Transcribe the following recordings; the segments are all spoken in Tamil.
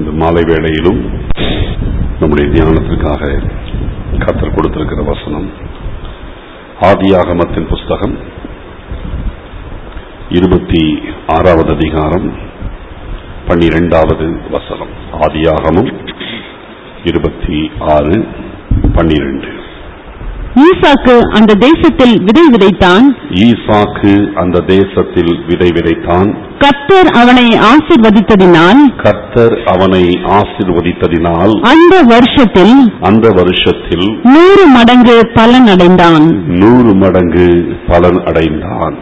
இந்த மாலை வேளையிலும் நம்முடைய தியானத்திற்காக கத்தர் கொடுத்திருக்கிற வசனம் ஆதியாகமத்தின் புஸ்தகம் இருபத்தி ஆறாவது அதிகாரம் பன்னிரெண்டாவது வசனம் ஆதியாகமம் இருபத்தி ஆறு பன்னிரெண்டு ஈசாக்கு அந்த தேசத்தில் விதை விதைத்தான் ஈசாக்கு அந்த தேசத்தில் விதை விதைத்தான் கர்த்தர் அவனை ஆசீர்வதித்ததினால் கர்த்தர் அவனை ஆசிர்வதித்ததினால் அந்த வருஷத்தில் அந்த வருஷத்தில் நூறு மடங்கு பலன் அடைந்தான் நூறு மடங்கு பலன் அடைந்தான்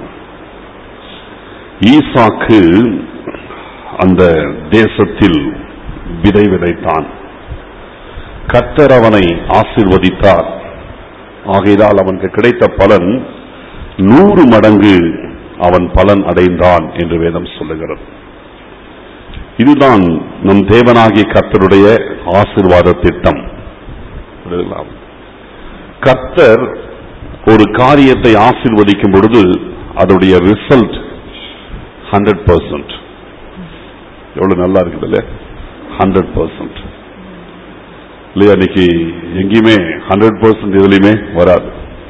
ஈசாக்கு அந்த தேசத்தில் விதை விதைத்தான் கர்த்தர் அவனை ஆசிர்வதித்தார் ஆகையினால் அவனுக்கு கிடைத்த பலன் நூறு மடங்கு அவன் பலன் அடைந்தான் என்று வேதம் சொல்லுகிறது இதுதான் நம் தேவனாகிய கர்த்தருடைய ஆசிர்வாத திட்டம் புரியுதுங்களா? கர்த்தர் ஒரு காரியத்தை ஆசிர்வதிக்கும் பொழுது அதோடைய ரிசல்ட் ஹண்ட்ரட் பர்சன்ட் எவ்வளவு நல்லா இருக்குது இல்லையா ஹண்ட்ரட் பர்சன்ட் இல்லையா இன்னைக்கு எங்கேயுமே ஹண்ட்ரட் பர்சன்ட் எதுலையுமே வராது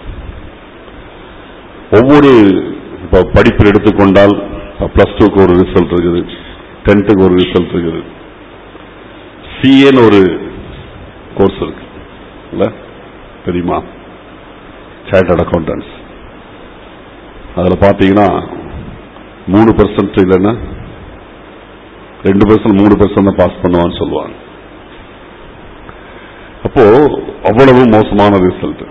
ஒவ்வொரு இப்போ படிப்பில் எடுத்துக்கொண்டால் பிளஸ் டூக்கு ஒரு ரிசல்ட் இருக்குது டென்த்துக்கு ஒரு ரிசல்ட் இருக்குது சிஏன்னு ஒரு கோர்ஸ் இருக்கு இல்ல தெரியுமா சார்ட்டர்ட் அக்கௌண்டன்ஸ் அதில் பார்த்தீங்கன்னா மூணு பர்சன்ட் இல்லைன்னா ரெண்டு பர்சன்ட் மூணு பர்சன்ட் தான் பாஸ் பண்ணுவான்னு சொல்லுவாங்க அப்போ அவ்வளவு மோசமான ரிசல்ட்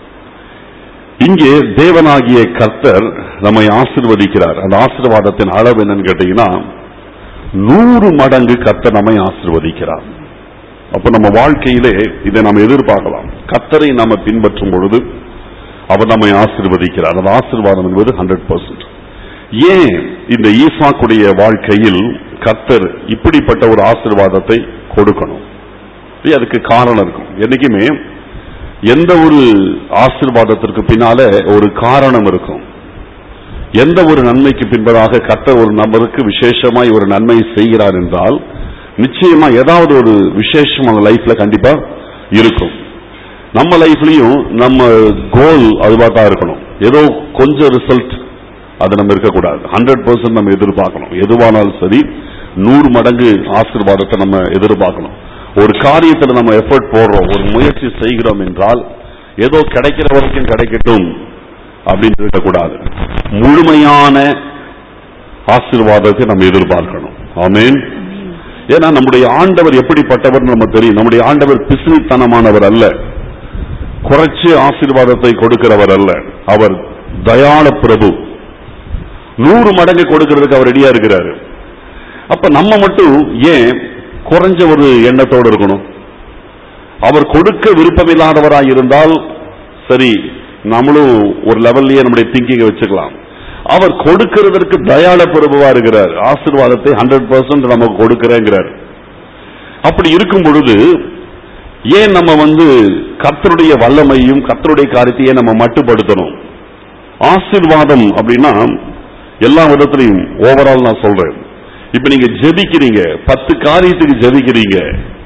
இங்கே தேவனாகிய கர்த்தர் நம்மை ஆசிர்வதிக்கிறார் அந்த ஆசீர்வாதத்தின் அளவு என்னன்னு கேட்டீங்கன்னா நூறு மடங்கு கர்த்தர் நம்மை ஆசிர்வதிக்கிறார் அப்ப நம்ம வாழ்க்கையிலே இதை நம்ம எதிர்பார்க்கலாம் கர்த்தரை நாம பின்பற்றும் பொழுது அவர் நம்மை ஆசிர்வதிக்கிறார் அந்த ஆசீர்வாதம் என்பது ஹண்ட்ரட் பர்சன்ட் ஏன் இந்த ஈசாக்குடைய வாழ்க்கையில் கர்த்தர் இப்படிப்பட்ட ஒரு ஆசீர்வாதத்தை கொடுக்கணும் இல்லையா? அதுக்கு காரணம் இருக்கும் என்னைக்குமே எந்த ஒரு ஆசீர்வாதத்திற்கு பின்னால ஒரு காரணம் இருக்கும் எந்த ஒரு நன்மைக்கு பின்பதாக கர்த்தர் ஒரு நபருக்கு விசேஷமாய் ஒரு நன்மை செய்கிறார் என்றால் நிச்சயமா ஏதாவது ஒரு விசேஷம் அவங்க லைஃப்ல கண்டிப்பா இருக்கும் நம்ம லைஃப்லயும் நம்ம கோல் அதுவா தான் இருக்கணும் ஏதோ கொஞ்சம் ரிசல்ட் அது நம்ம இருக்கக்கூடாது ஹண்ட்ரட் பர்சன்ட் நம்ம எதிர்பார்க்கணும் எதுவானாலும் சரி நூறு மடங்கு ஆசீர்வாதத்தை நம்ம எதிர்பார்க்கணும் ஒரு காரியத்துல நம்ம எஃபர்ட் போடுறோம் ஒரு முயற்சி செய்கிறோம் என்றால் ஏதோ கிடைக்கிற வரைக்கும் கிடைக்கட்டும் அப்படின்னு இருக்கக்கூடாது முழுமையான ஆசீர்வாதத்தை நம்ம எதிர்பார்க்கணும் ஆமென் ஏன்னா நம்முடைய ஆண்டவர் எப்படிப்பட்டவர் நம்ம தெரியும் நம்முடைய ஆண்டவர் பிசினித்தனமானவர் அல்ல குறைச்சு ஆசீர்வாதத்தை கொடுக்கிறவர் அல்ல அவர் தயாள பிரபு நூறு மடங்கு கொடுக்கிறதுக்கு அவர் ரெடியா இருக்கிறாரு அப்ப நம்ம மட்டும் ஏன் குறைஞ்ச ஒரு எண்ணத்தோடு இருக்கணும் அவர் கொடுக்க விருப்பமில்லாதவராய் இருந்தால் சரி நம்மளும் ஒரு லெவல்லயே நம்முடைய திங்கிங்கை வச்சுக்கலாம் அவர் கொடுக்கிறதற்கு தயாள பிரபுவா இருக்கிறார் ஆசீர்வாதத்தை ஹண்ட்ரட் பர்சன்ட் நமக்கு கொடுக்கிறேங்கிறார் அப்படி இருக்கும் பொழுது ஏன் நம்ம வந்து கர்த்தருடைய வல்லமையும் கர்த்தருடைய காரியத்தையே நம்ம மட்டுப்படுத்தணும் ஆசீர்வாதம் அப்படின்னா எல்லா விதத்திலையும் ஓவரால் நான் சொல்றேன் இப்ப நீங்க ஜெபிக்கிறீங்க பத்து காரியத்துக்கு ஜெபிக்கிறீங்க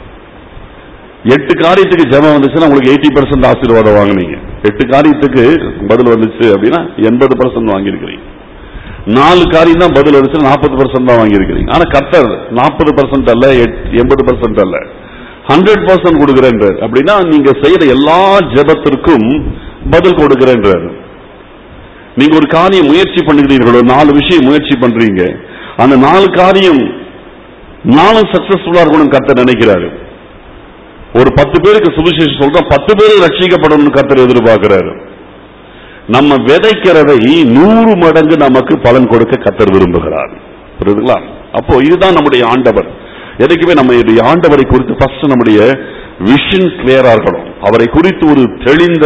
எட்டு காரியத்துக்கு ஜெபம் வந்துச்சுன்னா உங்களுக்கு எயிட்டி பர்சன்ட் ஆசீர்வாதம் வாங்குனீங்க எட்டு காரியத்துக்கு பதில் வந்துச்சு அப்படின்னா எண்பது பர்சன்ட் வாங்கியிருக்கிறீங்க நாலு காரியம் தான் பதில் வந்துச்சு நாற்பது பர்சன்ட் தான் வாங்கியிருக்கிறீங்க ஆனா கர்த்தர் நாற்பது பர்சன்ட் அல்ல எண்பது பர்சன்ட் அல்ல ஹண்ட்ரட் பர்சன்ட் கொடுக்குறேன்றார் அப்படின்னா நீங்க செய்யற எல்லா ஜெபத்திற்கும் பதில் கொடுக்குறேன்றார் நீங்க ஒரு காரியம் முயற்சி பண்ணுகிறீர்கள் ஒரு நாலு விஷயம் முயற்சி பண்றீங்க அந்த நாலு காரியம் நானும் சக்சஸ்ஃபுல்லா இருக்கணும் கர்த்தர் நினைக்கிறாரு ஒரு பத்து பேருக்கு சுவிசேஷம் சொல்றோம் பத்து பேர் ரட்சிக்கப்படணும்னு கர்த்தர் எதிர்பார்க்கிறாரு நம்ம விதைக்கிறதை நூறு மடங்கு நமக்கு பலன் கொடுக்க கர்த்தர் விரும்புகிறார் புரியுதுங்களா அப்போ இதுதான் நம்முடைய ஆண்டவர் எதுக்குமே நம்ம இந்த ஆண்டவரை குறித்து ஃபர்ஸ்ட் நம்முடைய விஷன் கிளியரா இருக்கணும் அவரை குறித்து ஒரு தெளிந்த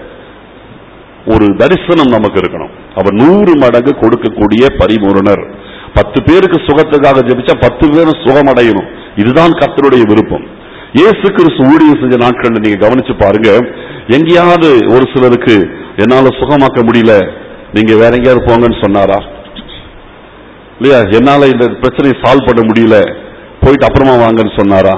ஒரு தரிசனம் நமக்கு இருக்கணும் அவர் நூறு மடங்கு கொடுக்கக்கூடிய பரிபூரணர் பத்து பேருக்கு சுகத்துக்காக ஜெபிச்சா பத்து பேரும் சுகமடையணும் இதுதான் கர்த்தருடைய விருப்பம் இயேசு கிறிஸ்து ஊழியம் செஞ்ச நாட்கள்ல நீங்க கவனிச்சு பாருங்க எங்கேயாவது ஒரு சிலருக்கு என்னால சுகமாக்க முடியல நீங்க வேற எங்கேயாவது போங்கன்னு சொன்னாரா இல்லையா என்னால இந்த பிரச்சனையை சால்வ் பண்ண முடியல போயிட்டு அப்புறமா வாங்கன்னு சொன்னாரா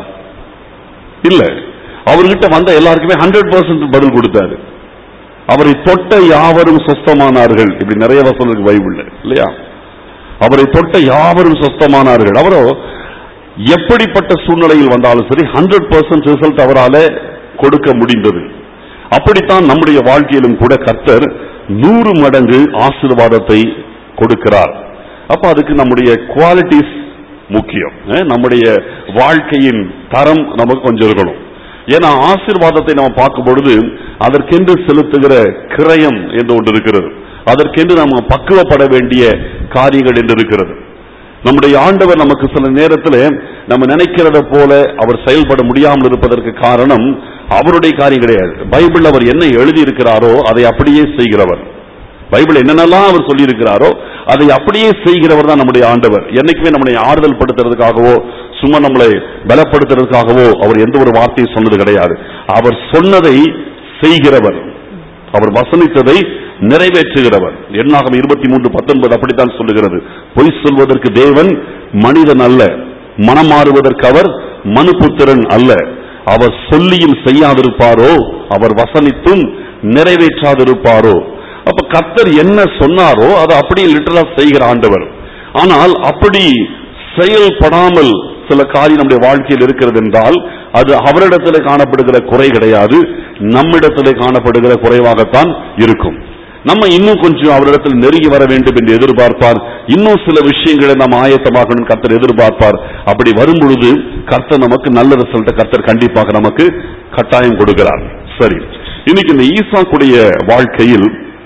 இல்ல அவர்கிட்ட வந்த எல்லாருக்குமே ஹண்ட்ரட் பர்சன்ட் பதில் கொடுத்தாரு அவரை தொட்ட யாவரும் சொஸ்தமானார்கள் இப்படி நிறைய வசனம் இருக்கு பைபிள்ல இல்லையா அவரை தொட்ட யாவரும் சொஸ்தமானார்கள் அவரோ எப்படிப்பட்ட சூழ்நிலையில் வந்தாலும் சரி ஹண்ட்ரட் பர்சன்ட் ரிசல்ட் அவரால கொடுக்க முடிந்தது அப்படித்தான் நம்முடைய வாழ்க்கையிலும் கூட கர்த்தர் நூறு மடங்கு ஆசீர்வாதத்தை கொடுக்கிறார் அப்ப அதுக்கு நம்முடைய குவாலிட்டிஸ் முக்கியம் அஹ், நம்முடைய வாழ்க்கையின் தரம் நமக்கு கொஞ்சம் இருக்கணும் ஏன்னா ஆசீர்வாதத்தை நம்ம பார்க்கும் பொழுது அதற்கென்று செலுத்துகிற கிரயம் என்று ஒன்று இருக்கிறது அதற்கென்று நம்ம பக்குவப்பட வேண்டிய காரியங்கள் என்று இருக்கிறது நம்முடைய ஆண்டவர் நமக்கு சில நேரத்தில் நம்ம நினைக்கிறத போல அவர் செயல்பட முடியாமல் இருப்பதற்கு காரணம் அவருடைய காரியம் கிடையாது பைபிள் அவர் என்ன எழுதி இருக்கிறாரோ அதை அப்படியே செய்கிறவர் பைபிள் என்னென்னலாம் அவர் சொல்லி இருக்கிறாரோ அதை அப்படியே செய்கிறவர் தான் நம்முடைய ஆண்டவர் என்னைக்குமே நம்மளை ஆறுதல் படுத்துறதுக்காகவோ சும்மா நம்மளை பலப்படுத்துறதுக்காகவோ அவர் எந்த ஒரு வார்த்தையை சொன்னது கிடையாது அவர் சொன்னதை செய்கிறவர் அவர் வசனித்ததை நிறைவேற்றுகிறவர் எண்ணாகம் இருபத்தி மூன்று பத்தொன்பது அப்படித்தான் சொல்லுகிறது பொய் சொல்வதற்கு தேவன் மனிதன் அல்ல மனம் மாறுவதற்கு அவர் மனுபுத்திரன் அல்ல அவர் சொல்லியும் செய்யாதிருப்பாரோ அவர் வசனித்தும் நிறைவேற்றாதிருப்பாரோ அப்ப கர்த்தர் என்ன சொன்னாரோ அதை அப்படியே லிட்டரலா செய்கிற ஆண்டவர் ஆனால் அப்படி செயல்படாமல் சில காரியம் நம்முடைய வாழ்க்கையில் இருக்கிறது என்றால் அது அவரிடத்தில் காணப்படுகிற குறை கிடையாது நம்மிடத்தில் காணப்படுகிற குறைவாகத்தான் இருக்கும் நம்ம இன்னும் கொஞ்சம் அவரிடத்தில் நெருங்கி வர வேண்டும் என்று எதிர்பார்ப்பார் இன்னும் சில விஷயங்களை நாம் ஆயத்தமாக்கணும் கர்த்தர் எதிர்பார்ப்பார் அப்படி வரும் பொழுது கர்த்தர் நமக்கு நல்ல ரிசல்ட்டை கர்த்தர் கண்டிப்பாக நமக்கு கட்டாயம் கொடுக்கிறார் சரி இன்னைக்கு இந்த ஈசாக்குடைய வாழ்க்கையில்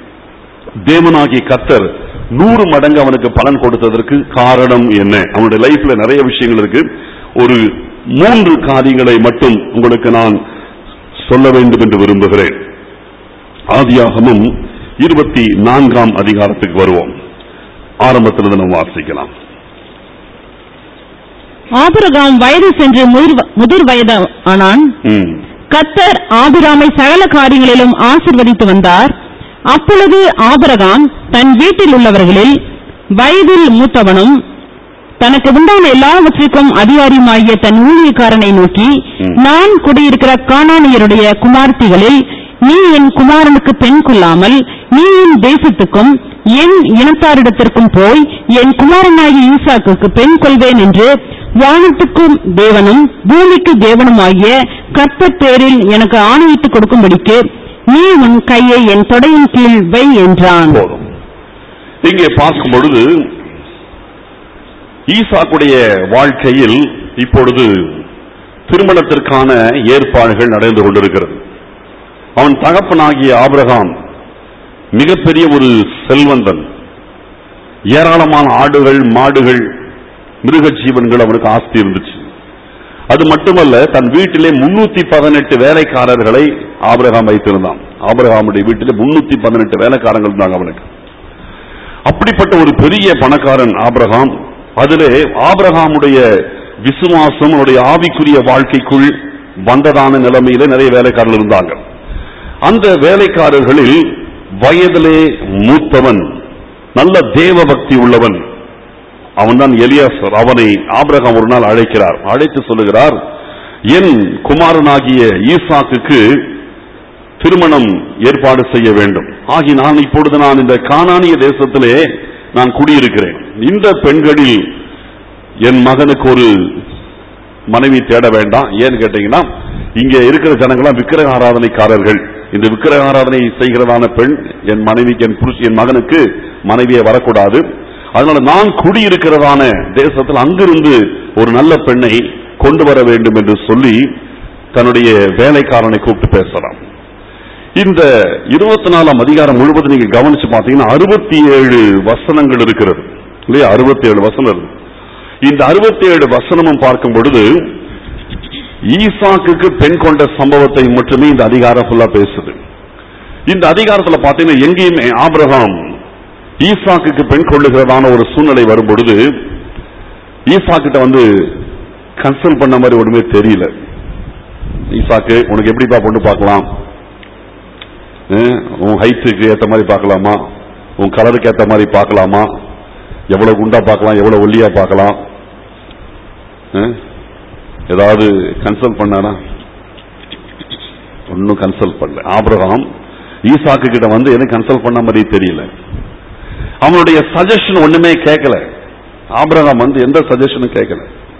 தேவனாகிய கர்த்தர் நூறு மடங்கு அவனுக்கு பலன் கொடுத்ததற்கு காரணம் என்ன அவனுடைய லைஃப்ல நிறைய விஷயங்கள் இருக்கு ஒரு மூன்று காரியங்களை மட்டும் உங்களுக்கு நான் சொல்ல வேண்டும் என்று விரும்புகிறேன் ஆதியாகமும் இருபத்தி நான்காம் அதிகாரத்துக்கு வருவோம் ஆரம்பத்திலிருந்து நம்ம வாசிக்கலாம் ஆபிரகாம் வயது சென்று முதிர்- முதிர் வயது ஆனான் ம். கத்தர் ஆபிராமை சகல காரியங்களிலும் ஆசிர்வதித்து வந்தார் அப்பொழுது ஆபிரகாம் தன் வீட்டில் உள்ளவர்களில் வயதில் மூத்தவனும் தனக்கு உண்டான எல்லாவற்றிற்கும் அதிகாரியுமாகிய தன் ஊழியக்காரனை நோக்கி ம். நான் குடியிருக்கிற கானானியருடைய குமார்த்திகளில் நீ என் குமாரனுக்கு பெண் கொள்ளாமல் நீ என் தேசத்துக்கும் என் இனத்தாரிடத்திற்கும் போய் என் குமாரனாகிய ஈசாக்குக்கு பெண் கொள்வேன் என்று வானத்துக்கும் தேவனும் பூமிக்கு தேவனுமாகிய கர்த்தர் பேரில் எனக்கு ஆணையிட்டு கொடுக்கும்படிக்கு நீ உன் கையை என் தொடையின் கீழ் வை என்றான் போதும் இங்கே பார்க்கும் பொழுது ஈசாக்குடைய வாழ்க்கையில் இப்பொழுது திருமணத்திற்கான ஏற்பாடுகள் நடந்து கொண்டிருக்கிறது அவன் தகப்பனாகிய ஆபிரகாம் மிகப்பெரிய ஒரு செல்வந்தன் ஏராளமான ஆடுகள் மாடுகள் மிருக ஜீவன்கள் அவனுக்கு ஆஸ்தி இருந்துச்சு அது மட்டுமல்ல தன் வீட்டிலே முன்னூத்தி பதினெட்டு வேலைக்காரர்களை ஆபிரகாம் வைத்திருந்தான் ஆபிரகாமுடைய வீட்டிலே முன்னூத்தி பதினெட்டு வேலைக்காரங்கள் இருந்தாங்க அவனுக்கு அப்படிப்பட்ட ஒரு பெரிய பணக்காரன் ஆபிரகாம் அதிலே ஆபிரகாமுடைய விசுவாசம் அவருடைய ஆவிக்குரிய வாழ்க்கைக்குள் வந்ததான நிலைமையில நிறைய வேலைக்காரர்கள் இருந்தாங்க அந்த வேலைக்காரர்களில் வயதிலே மூத்தவன் நல்ல தேவ பக்தி உள்ளவன் அவன்தான் எலியாசர் அவனை ஆபிரகாம் ஒரு நாள் அழைக்கிறார் அழைத்து சொல்லுகிறார் என் குமாரனாகிய ஈசாக்குக்கு திருமணம் ஏற்பாடு செய்ய வேண்டும் ஆகி நான் இப்பொழுது நான் இந்த கானானிய தேசத்திலே நான் குடியிருக்கிறேன் இந்த பெண்களில் என் மகனுக்கு ஒரு மனைவி தேட வேண்டாம் ஏன்னு கேட்டீங்கன்னா இங்க இருக்கிற ஜனங்களாம் விக்கிரக ஆராதனைக்காரர்கள் இந்த விக்கிரக ஆராதனை செய்கிறதான பெண் என் மனைவிக்கு என் புருஷ என் மகனுக்கு மனைவியே வரக்கூடாது அதனால நான் குடியிருக்கிறதான தேசத்தில் அங்கிருந்து ஒரு நல்ல பெண்ணை கொண்டு வர வேண்டும் என்று சொல்லி தன்னுடைய வேலைக்காரனை கூப்பிட்டு பேசலாம் இந்த இருபத்தி நாலாம் அதிகாரம் முழுவதும் நீங்க கவனிச்சு பார்த்தீங்கன்னா அறுபத்தி ஏழு வசனங்கள் இருக்கிறது இல்லையா அறுபத்தி ஏழு வசனம் இருக்கு இந்த அறுபத்தி ஏழு வசனமும் பார்க்கும் பொழுது ஈசாக்குக்கு பெண் கொண்ட சம்பவத்தை மட்டுமே இந்த அதிகாரம் ஃபுல்லா பேசுது இந்த அதிகாரத்துல பாத்தீங்கன்னா எங்கேயுமே ஆபிரகாம் ஈசாக்குக்கு பெண் கொள்ளுகிறதான ஒரு சூழ்நிலை வரும் பொழுது ஈசாக்கிட்ட வந்து கன்சல்ட் பண்ண மாதிரி ஒண்ணுமே தெரியல ஈசாக்கு உனக்கு எப்படிப்பா பொண்ணு பார்க்கலாம் அஹ், உன் ஹைட்டுக்கு ஏத்த மாதிரி பார்க்கலாமா உன் கலருக்கு ஏத்த மாதிரி பார்க்கலாமா எவ்வளவு குண்டா பார்க்கலாம் எவ்வளவு ஒல்லியா பார்க்கலாம் அஹ், ஏதாவது கன்சல்ட் பண்ணானா ஒன்னும் கன்சல்ட் பண்ணல ஆபிரகாம் ஈசாக்கு கிட்ட வந்து எனக்கு கன்சல்ட் பண்ண மாதிரி தெரியல அவனுடைய சஜஷன் ஒண்ணுமே கேட்கல ஆபிரகாம் வந்து எந்த சஜஷனும் கேட்கல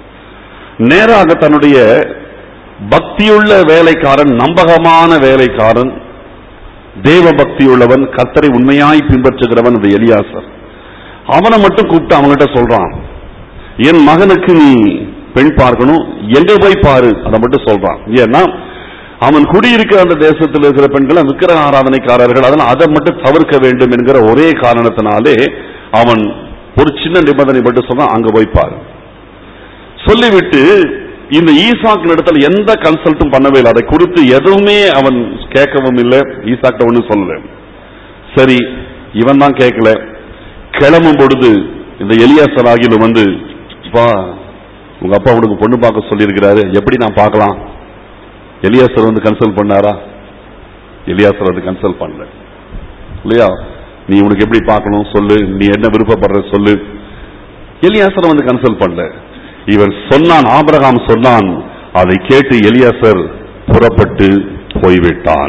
நேராக தன்னுடைய பக்தியுள்ள வேலைக்காரன் நம்பகமான வேலைக்காரன் தேவ பக்தியுள்ளவன் கர்த்தரை உண்மையாய் பின்பற்றுகிறவன் இந்த எலியாசர் அவனை மட்டும் கூப்பிட்டு அவன்கிட்ட சொல்றான் என் மகனுக்கு நீ பெண் பார்க்கணும் எங்க போய் பாரு அதை மட்டும் சொல்றான் ஏன்னா அவன் குடியிருக்கிற அந்த தேசத்தில் இருக்கிற பெண்கள் விக்கிரக ஆராதனைக்காரர்கள் அதனால் அதை மட்டும் தவிர்க்க வேண்டும் என்கிற ஒரே காரணத்தினாலே அவன் ஒரு சின்ன நிபந்தனை மட்டும் சொன்னான் அங்க போய் பாரு சொல்லிவிட்டு இந்த ஈசாக்கின் இடத்துல எந்த கன்சல்ட்டும் பண்ணவே இல்லை அதை குறித்து எதுவுமே அவன் கேட்கவும் இல்லை ஈசாக்கிட்ட ஒன்றும் சொல்லல சரி இவன் தான் கேட்கல கிளம்பும் பொழுது இந்த எலியாசர் ஆகிலும் வந்து வா உங்க அப்பா உனக்கு பொண்ணு பார்க்க சொல்லியிருக்கிறாரு எப்படி நான் பார்க்கலாம் எலியாசர் வந்து கன்சல்ட் பண்ணாரா எலியாசர் வந்து கன்சல்ட் பண்ணல இல்லையா நீ உனக்கு எப்படி பார்க்கணும் சொல்லு நீ என்ன விருப்பப்படுற சொல்லு எலியாசர் வந்து கன்சல்ட் பண்ணல இவர் சொன்னான் ஆபிரகாம் சொன்னான் அதை கேட்டு எலியாசர் புறப்பட்டு போய்விட்டான்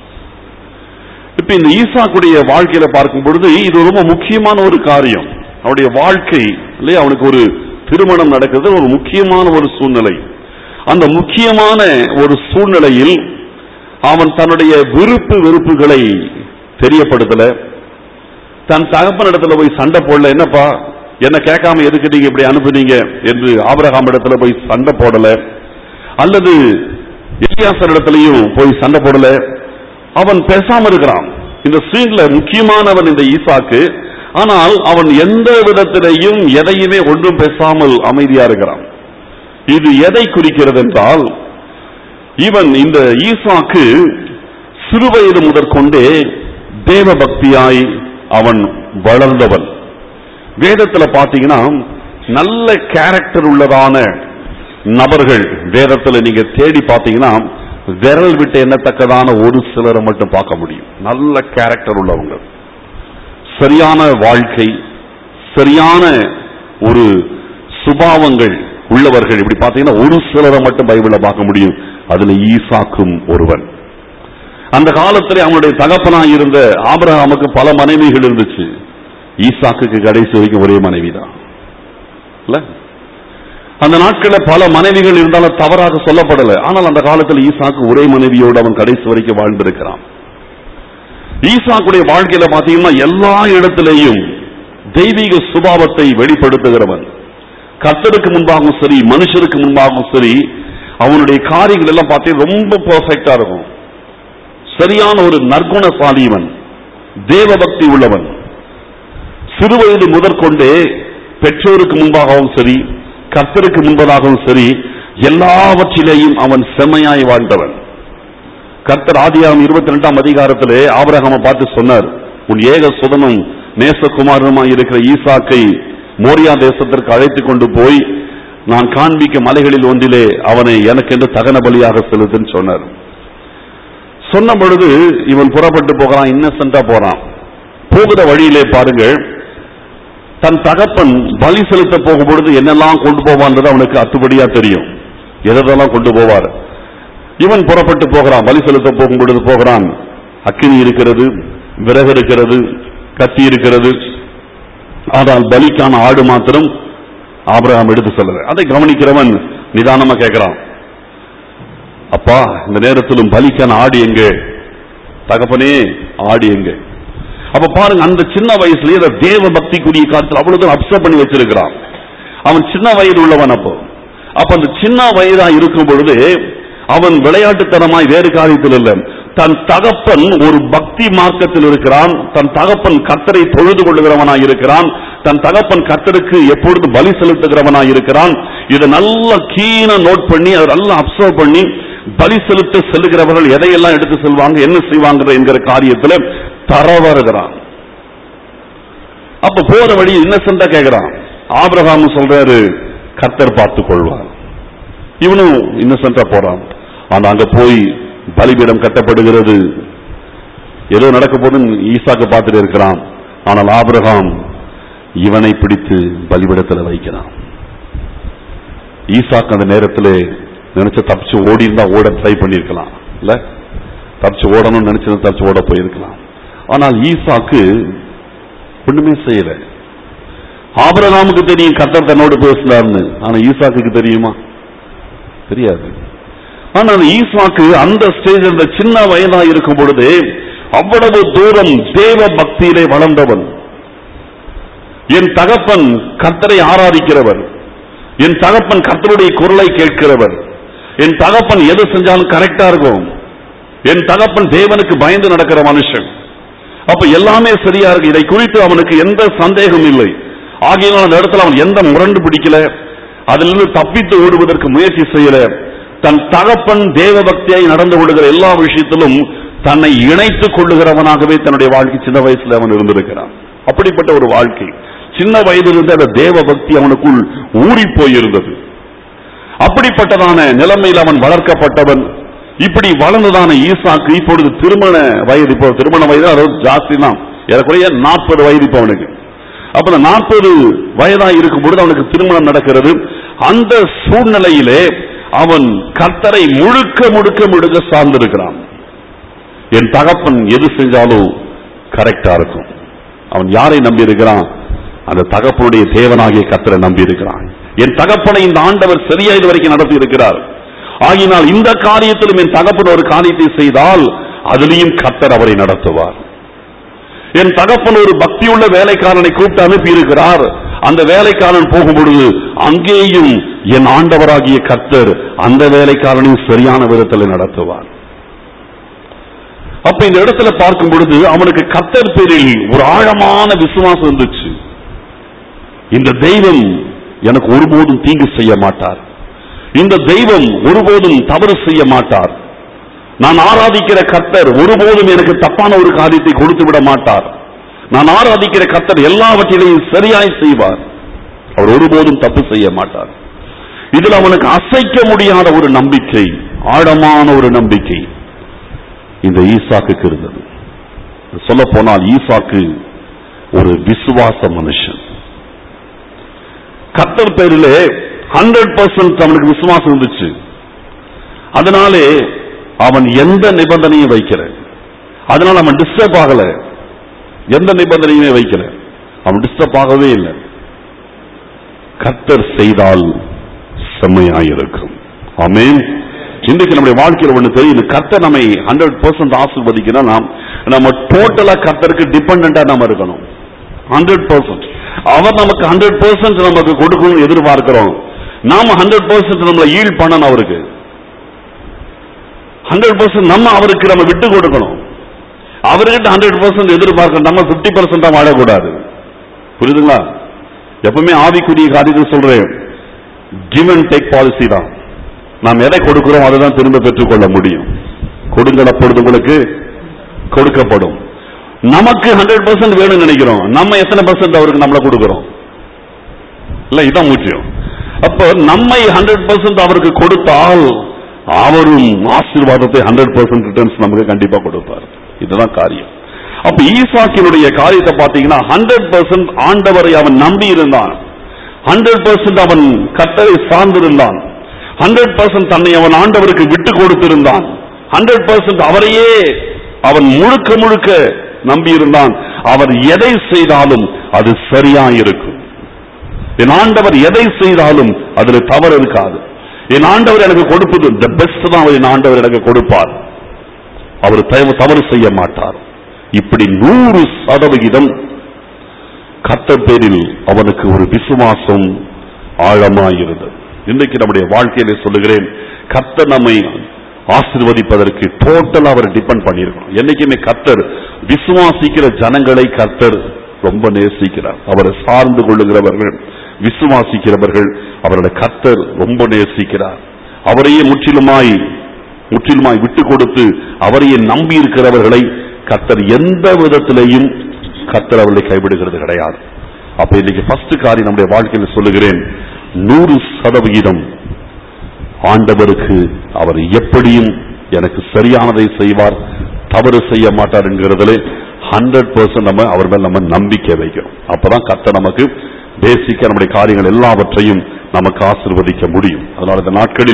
இப்ப இந்த ஈசாக்குடைய வாழ்க்கையில பார்க்கும் பொழுது இது ரொம்ப முக்கியமான ஒரு காரியம் அவனுடைய வாழ்க்கை இல்லையா அவனுக்கு ஒரு திருமணம் நடக்கிறது ஒரு முக்கியமான ஒரு சூழ்நிலை அந்த முக்கியமான ஒரு சூழ்நிலையில் அவன் தன்னுடைய விருப்பு வெறுப்புகளை தெரியப்படுத்தல தன் தகப்பன் இடத்துல போய் சண்டை போடல என்னப்பா என்ன கேட்காம எதுக்கு நீங்க இப்படி அனுப்புனீங்க என்று ஆபிரகாம் இடத்துல போய் சண்டை போடல அல்லது எலியாசர் இடத்துலயும் போய் சண்டை போடல அவன் பேசாம இருக்கிறான் இந்த சீன்ல முக்கியமானவன் இந்த ஈசாக்கு ஆனால் அவன் எந்த விதத்திலையும் எதையுமே ஒன்றும் பேசாமல் அமைதியா இருக்கிறான் இது எதை குறிக்கிறது என்றால் இவன் இந்த ஈசாக்கு சிறுவயது முதற்கொண்டே தேவ பக்தியாய் அவன் வளர்ந்தவன் வேதத்துல பாத்தீங்கன்னா நல்ல கேரக்டர் உள்ளதான நபர்கள் வேதத்துல நீங்க தேடி பாத்தீங்கன்னா விரல் விட்டு எண்ணத்தக்கதான ஒரு சிலரை மட்டும் பார்க்க முடியும் நல்ல கேரக்டர் உள்ளவங்க சரியான வாழ்க்கை சரியான ஒரு சுபாவங்கள் உள்ளவர்கள் இப்படி பார்த்தீங்கன்னா ஒரு சிலரை மட்டும் பைபிள்ல பார்க்க முடியும் அதுல ஈசாக்கும் ஒருவன் அந்த காலத்திலே அவனுடைய தகப்பனாய் இருந்த ஆபிரகாமுக்கு பல மனைவிகள் இருந்துச்சு ஈசாக்குக்கு கடைசி வரைக்கும் ஒரே மனைவிதான் இல்ல அந்த நாட்களில் பல மனைவிகள் இருந்தாலும் தவறாக சொல்லப்படல ஆனால் அந்த காலத்தில் ஈசாக்கு ஒரே மனைவியோடு அவன் கடைசி வரைக்கும் வாழ்ந்திருக்கிறான் ஈசாக்குடைய வாழ்க்கையில பாத்தீங்கன்னா எல்லா இடத்திலேயும் தெய்வீக சுபாவத்தை வெளிப்படுத்துகிறவன் கர்த்தருக்கு முன்பாகவும் சரி மனுஷருக்கு முன்பாகவும் சரி அவனுடைய காரியங்கள் எல்லாம் பார்த்தீங்கன்னா ரொம்ப பெர்ஃபெக்டா இருக்கும் சரியான ஒரு நற்குணசாலி இவன் தேவபக்தி உள்ளவன் சிறுவயது முதற்கொண்டே பெற்றோருக்கு முன்பாகவும் சரி கர்த்தருக்கு முன்பதாகவும் சரி எல்லாவற்றிலேயும் அவன் செம்மையாய் வாழ்ந்தவன் கர்த்தர் ஆதியாகம் இருபத்தி ரெண்டாம் அதிகாரத்திலே ஆபிரகாமை பார்த்து சொன்னார் உன் ஏக சுதனும் நேசகுமாரனுமாய் இருக்கிற ஈசாக்கை மோரியா தேசத்திற்கு அழைத்துக் கொண்டு போய் நான் காண்பிக்க மலைகளில் ஒன்றிலே அவனை எனக்கென்று தகன பலியாக செலுத்துன்னு சொன்னார் சொன்ன பொழுது இவன் புறப்பட்டு போகிறான் இன்னசென்டா போறான் போகிற வழியிலே பாருங்கள் தன் தகப்பன் பலி செலுத்த போகும் பொழுது என்னெல்லாம் கொண்டு போவான்றது அவனுக்கு அத்துபடியா தெரியும் எதெல்லாம் கொண்டு போவார் இவன் புறப்பட்டு போகிறான் பலி செலுத்த போகும் பொழுது போகிறான் அக்கினி இருக்கிறது விறகு இருக்கிறது கத்தி இருக்கிறது ஆனால் பலிக்கான ஆடு மாத்திரம் ஆபிரகாம் எடுத்து செல்லல அதை கவனிக்கிறவன் நிதானமா கேட்கிறான் அப்பா இந்த நேரத்திலும் பலிக்கான ஆடு எங்கே தகப்பனே ஆடு எங்கே அப்ப பாருங்க அந்த சின்ன வயசுலயே அந்த தேவ பக்திக்குரிய காலத்தில் அவ்வளவு அப்சர்வ் பண்ணி வச்சிருக்கிறான் அவன் சின்ன வயது உள்ளவன் அப்போ அப்ப அந்த சின்ன வயதா இருக்கும் பொழுது அவன் விளையாட்டுத்தனமாய் வேறு காரியத்தில் இல்லை தன் தகப்பன் ஒரு பக்தி மார்க்கத்தில் இருக்கிறான் தன் தகப்பன் கர்த்தரை தொழுது கொள்ளுகிறவனாய் இருக்கிறான் தன் தகப்பன் கர்த்தருக்கு எப்பொழுது பலி செலுத்துகிறவனாய் இருக்கிறான் இதை நல்லா கீன நோட் பண்ணி அதை நல்லா அப்சர்வ் பண்ணி பலி செலுத்த செல்லுகிறவர்கள் எதையெல்லாம் எடுத்து செல்வாங்க என்ன செய்வாங்க என்கிற காரியத்துல தரவருகிறான் அப்ப போற வழி இன்னசென்டா கேக்குறான் ஆபிரகாம் சொல்றாரு கர்த்தர் பார்த்துக் கொள்வார் இவனும் இன்னசென்டா போறான் ஆனா அங்க போய் பலிபீடம் கட்டப்படுகிறது ஏதோ நடக்க போதுன்னு ஈசாக்கு பார்த்துட்டு இருக்கிறான் ஆனால் ஆபிரகாம் இவனை பிடித்து பலிபீடத்தில் வைக்கிறான் ஈசாக்கு அந்த நேரத்திலே நினைச்ச தப்பிச்சு ஓடி இருந்தா ஓட ட்ரை பண்ணிருக்கலாம் இல்ல தப்பிச்சு ஓடணும்னு நினைச்சது தப்பிச்சு ஓட போயிருக்கலாம் ஆனால் ஈசாக்கு ஒண்ணுமே செய்யல ஆபிரகாமுக்கு தெரியும் கர்த்தர் தன்னோடு பேசினார்னு ஆனா ஈசாக்குக்கு தெரியுமா தெரியாது ஆனால் ஈசாக்கு அந்த ஸ்டேஜ் அந்த சின்ன வயதா இருக்கும் பொழுது அவ்வளவு தூரம் தேவ பக்தியிலே வளர்ந்தவன் என் தகப்பன் கர்த்தரை ஆராதிக்கிறவர் என் தகப்பன் கர்த்தருடைய குரலை கேட்கிறவர் என் தகப்பன் எது செஞ்சாலும் கரெக்டா இருக்கும் என் தகப்பன் தேவனுக்கு பயந்து நடக்கிற மனுஷன் அப்ப எல்லாமே சரியா இருக்கு இதை குறித்து அவனுக்கு எந்த சந்தேகம் இல்லை ஆகையினால் அந்த இடத்துல அவன் எந்த முரண்டு பிடிக்கல அதிலிருந்து தப்பித்து ஓடுவதற்கு முயற்சி செய்யல தன் தகப்பன் தேவ பக்தியாய் நடந்து கொள்கிற எல்லா விஷயத்திலும் தன்னை இணைத்துக் கொள்ளுகிறவனாகவே தன்னுடைய வாழ்க்கை சின்ன வயசுல அவன் இருந்திருக்கிறான் அப்படிப்பட்ட ஒரு வாழ்க்கை சின்ன வயதிலிருந்து அந்த தேவ பக்தி அவனுக்குள் ஊறி போயிருந்தது அப்படிப்பட்டதான நிலைமையில் அவன் வளர்க்கப்பட்டவன் இப்படி வளர்ந்ததான ஈசாக்கு இப்பொழுது திருமண வயது இப்போ திருமண வயது அதாவது ஜாஸ்தி தான் ஏறக்குறைய நாற்பது வயது இப்போ அவனுக்கு அப்ப அந்த நாற்பது வயதா இருக்கும் பொழுது அவனுக்கு திருமணம் நடக்கிறது அந்த சூழ்நிலையிலே அவன் கர்த்தரை முழுக்க முழுக்க முழுக்க சார்ந்திருக்கிறான் என் தகப்பன் எது செஞ்சாலும் கரெக்டா இருக்கும் அவன் யாரை நம்பி இருக்கிறான் அந்த தகப்பனுடைய தேவனாகிய கர்த்தரை நம்பி இருக்கிறான் என் தகப்பனை இந்த ஆண்டவர் சரியா இது வரைக்கும் நடத்தி இருக்கிறார் ஆகினால் இந்த காரியத்திலும் என் தகப்பன் ஒரு காரியத்தை செய்தால் அதிலையும் கர்த்தர் அவரை நடத்துவார் என் தகப்பன் ஒரு பக்தியுள்ள வேலைக்காரனை கூப்பிட்டு அனுப்பி இருக்கிறார் அந்த வேலைக்காரன் போகும் பொழுது அங்கேயும் என் ஆண்டவராகிய கர்த்தர் அந்த வேலைக்காரனையும் சரியான விதத்தில் நடத்துவார் அப்ப இந்த இடத்துல பார்க்கும் பொழுது அவனுக்கு கர்த்தர் பேரில் ஒரு ஆழமான விசுவாசம் இருந்துச்சு இந்த தெய்வம் எனக்கு ஒருபோதும் தீங்கு செய்ய மாட்டார் இந்த தெய்வம் ஒருபோதும் தவறு செய்ய மாட்டார் நான் ஆராதிக்கிற கர்த்தர் ஒருபோதும் எனக்கு தப்பான ஒரு காரியத்தை கொடுத்து விட மாட்டார் நான் ஆராதிக்கிற கர்த்தர் எல்லாவற்றிலையும் சரியாய் செய்வார் அவர் ஒருபோதும் தப்பு செய்ய மாட்டார் இதில் அவனுக்கு அசைக்க முடியாத ஒரு நம்பிக்கை ஆழமான ஒரு நம்பிக்கை இந்த ஈசாக்குக்கு இருந்தது சொல்ல போனால் ஈசாக்கு ஒரு விசுவாச மனுஷன் கர்த்தர் பேரிலே ஹண்ட்ரட் பர்சன்ட் அவனுக்கு விசுவாசம் இருந்துச்சு அதனாலே அவன் எந்த நிபந்தனையும் வைக்கல அதனால அவன் டிஸ்டர்ப் ஆகல எந்த நிபந்தனையுமே வைக்கல அவன் டிஸ்டர்ப் ஆகவே இல்லை கர்த்தர் செய்தால் செம்மையாயிருக்கும் ஆமென் இன்றைக்கு நம்முடைய வாழ்க்கையில் ஒண்ணு தெரியும் கர்த்தர் நம்மை ஹண்ட்ரட் பர்சன்ட் ஆசிர்வதிக்கணும் நாம் நம்ம டோட்டலா கர்த்தருக்கு டிபெண்டா நம்ம இருக்கணும் ஹண்ட்ரட் பர்சன்ட் அவர் நமக்கு ஹண்ட்ரட் பர்சன்ட் நமக்கு கொடுக்கணும்னு எதிர்பார்க்கிறோம் நாம ஹண்ட்ரட் பர்சன்ட் நம்மளை ஈல் பண்ணணும் அவருக்கு ஹண்ட்ரட் பர்சன்ட் நம்ம அவருக்கு நம்ம விட்டு கொடுக்கணும் அவர்கிட்ட ஹண்ட்ரட் பர்சன்ட் எதிர்பார்க்கணும் நம்ம பிப்டி பர்சன்டா வாழக்கூடாது புரியுதுங்களா எப்பவுமே ஆவிக்குரிய காரியத்தை சொல்றேன் கிவ் அண்ட் டேக் பாலிசி தான் நாம் எதை கொடுக்கிறோம் அதை தான் திரும்ப பெற்றுக்கொள்ள முடியும் கொடுங்கள் அப்பொழுது உங்களுக்கு கொடுக்கப்படும் நமக்கு ஹண்ட்ரட் பர்சன்ட் வேணும்னு நினைக்கிறோம் நம்ம எத்தனை பர்சன்ட் அவருக்கு நம்மள கொடுக்கிறோம் இல்ல இதான் முக்கியம் அப்ப நம்மை ஹண்ட்ரட் பர்சன்ட் அவருக்கு கொடுத்தால் அவரும் ஆசீர்வாதத்தை ஹண்ட்ரட் பர்சன்ட் ரிட்டர்ன்ஸ் நமக்கு கண்டிப்பா கொடுப்பார் இதுதான் காரியம் அப்ப ஈசாக்கினுடைய காரியத்தை பாத்தீங்கன்னா ஹண்ட்ரட் பர்சன்ட் ஆண்டவரை அவன் நம்பி இருந்தான் ஹண்ட்ரட் பர்சன்ட் அவன் கத்தரை சார்ந்திருந்தான் ஹண்ட்ரட் பர்சன்ட் தன்னை அவன் ஆண்டவருக்கு விட்டு கொடுத்திருந்தான் ஹண்ட்ரட் பர்சன்ட் அவரையே அவன் முழுக்க முழுக்க நம்பியிருந்தான் அவர் எதை செய்தாலும் அது சரியா இருக்கும் என் ஆண்டவர் எதை செய்தாலும் அதுல தவறு இருக்காது என் ஆண்டவர் எனக்கு கொடுப்பது த பெஸ்ட் தான் அவர் என் ஆண்டவர் எனக்கு கொடுப்பார் அவர் தயவு- தவறு செய்ய மாட்டார் இப்படி நூறு சதவிகிதம் கர்த்தர் பேரில் அவனுக்கு ஒரு விசுவாசம் ஆழமாயிருந்தது இன்றைக்கு நம்முடைய வாழ்க்கையிலே சொல்லுகிறேன் கர்த்தர் நம்மை ஆசிர்வதிப்பதற்கு டோட்டல் அவர் டிபெண்ட் பண்ணியிருக்கணும் என்னைக்குமே கர்த்தர் விசுவாசிக்கிற ஜனங்களை கர்த்தர் ரொம்ப நேசிக்கிறார் அவரை சார்ந்து கொள்ளுகிறவர்கள் விசுவாசிக்கிறவர்கள் அவருடைய கர்த்தர் ரொம்ப நேசிக்கிறார் அவரையே முற்றிலுமாய் முற்றிலுமாய் விட்டு கொடுத்து அவரையே நம்பி இருக்கிறவர்களை கர்த்தர் எந்த விதத்திலேயும் கர்த்தர் அவர்களை கைவிடுகிறது கிடையாது அப்ப இன்னைக்கு ஃபர்ஸ்ட் காரியம் நம்முடைய வாழ்க்கையில் சொல்லுகிறேன் நூறு சதவிகிதம் ஆண்டவருக்கு அவர் எப்படியும் எனக்கு சரியானதை செய்வார் தவறு செய்ய மாட்டார் என்கிறதுல ஹண்ட்ரட் பர்சன்ட் நம்ம அவர் மேல் நம்ம நம்பிக்கை வைக்கிறோம் அப்பதான் கர்த்தர் நமக்கு பேசிக்க நம்முடைய காரியங்கள் எல்லாவற்றையும் நமக்கு ஆசிர்வதிக்க முடியும் அதனால இந்த நாட்களில்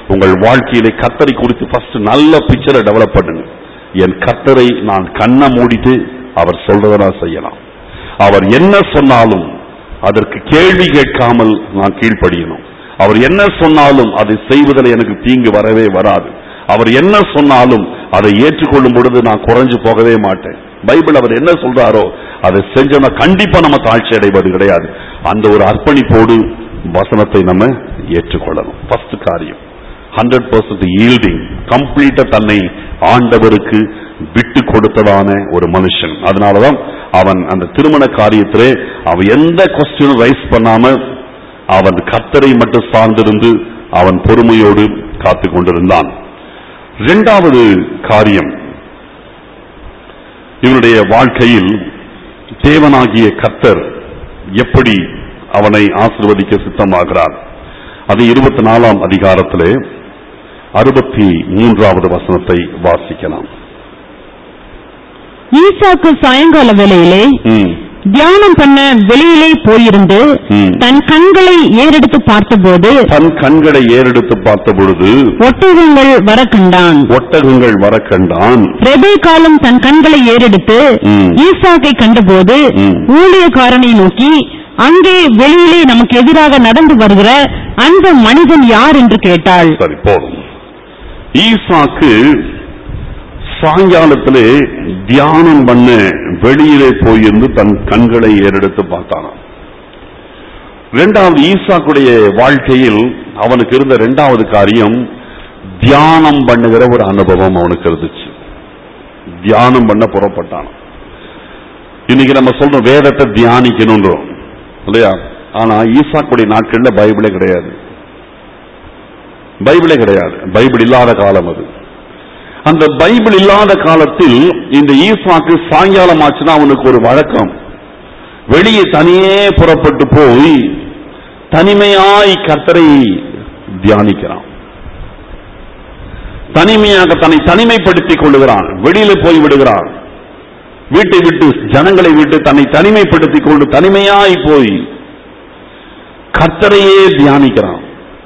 உங்கள் வாழ்க்கையிலே கத்தரை குறித்து ஃபர்ஸ்ட் நல்ல பிக்சரை டெவலப் பண்ணுங்க என் கத்தரை நான் கண்ணை மூடிட்டு அவர் சொல்றதை நான் செய்யலாம் அவர் என்ன சொன்னாலும் அதற்கு கேள்வி கேட்காமல் நான் கீழ்ப்படியணும் அவர் என்ன சொன்னாலும் அதை செய்வதில் எனக்கு தீங்கு வரவே வராது அவர் என்ன சொன்னாலும் அதை ஏற்றுக்கொள்ளும் பொழுது நான் குறைஞ்சு போகவே மாட்டேன் பைபிள் அவர் என்ன சொல்றாரோ அதை செஞ்சோம்னா கண்டிப்பா நம்ம தாழ்ச்சி அடைவது கிடையாது அந்த ஒரு அர்ப்பணிப்போடு வசனத்தை நம்ம ஏற்றுக்கொள்ளணும் ஃபர்ஸ்ட் காரியம் ஹண்ட்ரட் பர்சன்ட் ஈல்டிங் கம்ப்ளீட்டா தன்னை ஆண்டவருக்கு விட்டு கொடுத்ததான ஒரு மனுஷன் அதனாலதான் அவன் அந்த திருமண காரியத்திலே அவன் எந்த கொஸ்டினும் ரைஸ் பண்ணாம அவன் கத்தரை மட்டும் சார்ந்திருந்து அவன் பொறுமையோடு காத்து கொண்டிருந்தான் இரண்டாவது காரியம் இவனுடைய வாழ்க்கையில் தேவனாகிய கத்தர் எப்படி அவனை ஆசிர்வதிக்க சித்தமாகிறார் அது இருபத்தி நாலாம் அதிகாரத்திலே அறுபத்தி மூன்றாவது வசனத்தை வாசிக்கலாம் ஈசாக்கு சாயங்கால வேளையிலே ம், தியானம் பண்ண வெளியிலே போயிருந்து ம். தன் கண்களை ஏறெடுத்து பார்த்தபோது தன் கண்களை ஏறெடுத்து பார்த்த பொழுது ஒட்டகங்கள் வர கண்டான் ஒட்டகங்கள் வர கண்டான் ரெபேக்காலும் தன் கண்களை ஏறெடுத்து ம். ஈசாக்கை கண்டபோது ம். ஊழியக்காரனை நோக்கி அங்கே வெளியிலே நமக்கு எதிராக நடந்து வருகிற அந்த மனிதன் யார் என்று கேட்டாள் சரி போதும் ஈசாக்கு சாயங்காலத்திலே தியானம் பண்ண வெளியிலே போயிருந்து தன் கண்களை ஏறெடுத்து பார்த்தானாம் இரண்டாவது ஈசாக்குடைய வாழ்க்கையில் அவனுக்கு இருந்த இரண்டாவது காரியம் தியானம் பண்ணுகிற ஒரு அனுபவம் அவனுக்கு இருந்துச்சு தியானம் பண்ண புறப்பட்டான் இன்னைக்கு நம்ம சொல்றோம் வேதத்தை தியானிக்கணும்ன்றோம் இல்லையா ஆனா ஈசாக்குடைய நாட்கள்ல பைபிளே கிடையாது பைபிளே கிடையாது பைபிள் இல்லாத காலம் அது அந்த பைபிள் இல்லாத காலத்தில் இந்த ஈசாக்கு சாயங்காலம் ஆச்சுன்னா அவனுக்கு ஒரு வழக்கம் வெளியே தனியே புறப்பட்டு போய் தனிமையாய் கர்த்தரை தியானிக்கிறான் தனிமையாக தன்னை தனிமைப்படுத்திக் கொள்ளுகிறான் வெளியில போய் விடுகிறான் வீட்டை விட்டு ஜனங்களை விட்டு தன்னை தனிமைப்படுத்திக் கொண்டு தனிமையாய் போய் கர்த்தரையே தியானிக்கிறான்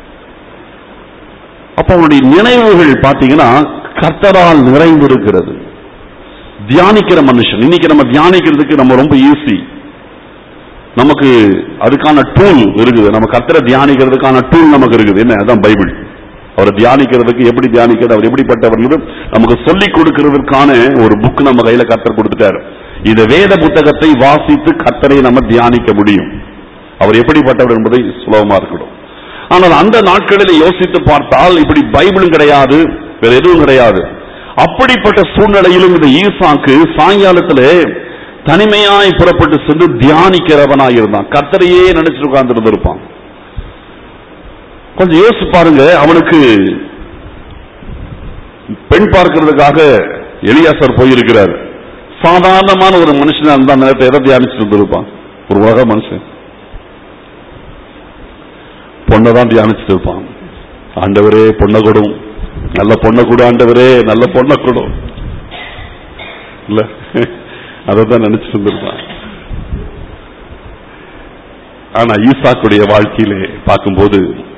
அப்ப அவனுடைய நினைவுகள் பாத்தீங்கன்னா கர்த்தரால் நிறைந்திருக்கிறது தியானிக்கிற மனுஷன் இன்னைக்கு நம்ம தியானிக்கிறதுக்கு நம்ம ரொம்ப ஈஸி நமக்கு அதுக்கான டூல் இருக்குது நம்ம கர்த்தரை தியானிக்கிறதுக்கான டூல் நமக்கு இருக்குது என்ன அதான் பைபிள் அவரை தியானிக்கிறதுக்கு எப்படி தியானிக்கிறது அவர் எப்படிப்பட்டவர் நமக்கு சொல்லிக் கொடுக்கிறதுக்கான ஒரு புக் நம்ம கையில கர்த்தர் கொடுத்துட்டாரு இந்த வேத புத்தகத்தை வாசித்து கர்த்தரை நம்ம தியானிக்க முடியும் அவர் எப்படிப்பட்டவர் என்பதை சுலபமா இருக்கணும் ஆனால் அந்த நாட்களில் யோசித்து பார்த்தால் இப்படி பைபிளும் கிடையாது வேற எதுவும் கிடையாது அப்படிப்பட்ட சூழ்நிலையிலும் இந்த ஈசாக்கு சாயங்காலத்திலே தனிமையாய் புறப்பட்டு சென்று தியானிக்கிறவனாய் இருந்தான் கர்த்தரையே நினைச்சிட்டு உட்கார்ந்து இருப்பான் கொஞ்சம் யோசிச்சு பாருங்க அவனுக்கு பெண் பார்க்கிறதுக்காக எலியாசர் போயிருக்கிறார் சாதாரணமான ஒரு மனுஷனா இருந்தா அந்த நேரத்தை எதை தியானிச்சுட்டு இருந்திருப்பான் ஒரு உலக மனுஷன் பொண்ணை தான் தியானிச்சுட்டு இருப்பான் ஆண்டவரே பொண்ணை கொடும் நல்ல பொண்ணை கொடு ஆண்டவரே நல்ல பொண்ணை கொடும் இல்ல அதை தான் நினைச்சிட்டு இருந்திருப்பான் ஆனா ஈசாக்குடைய வாழ்க்கையிலே பார்க்கும்போது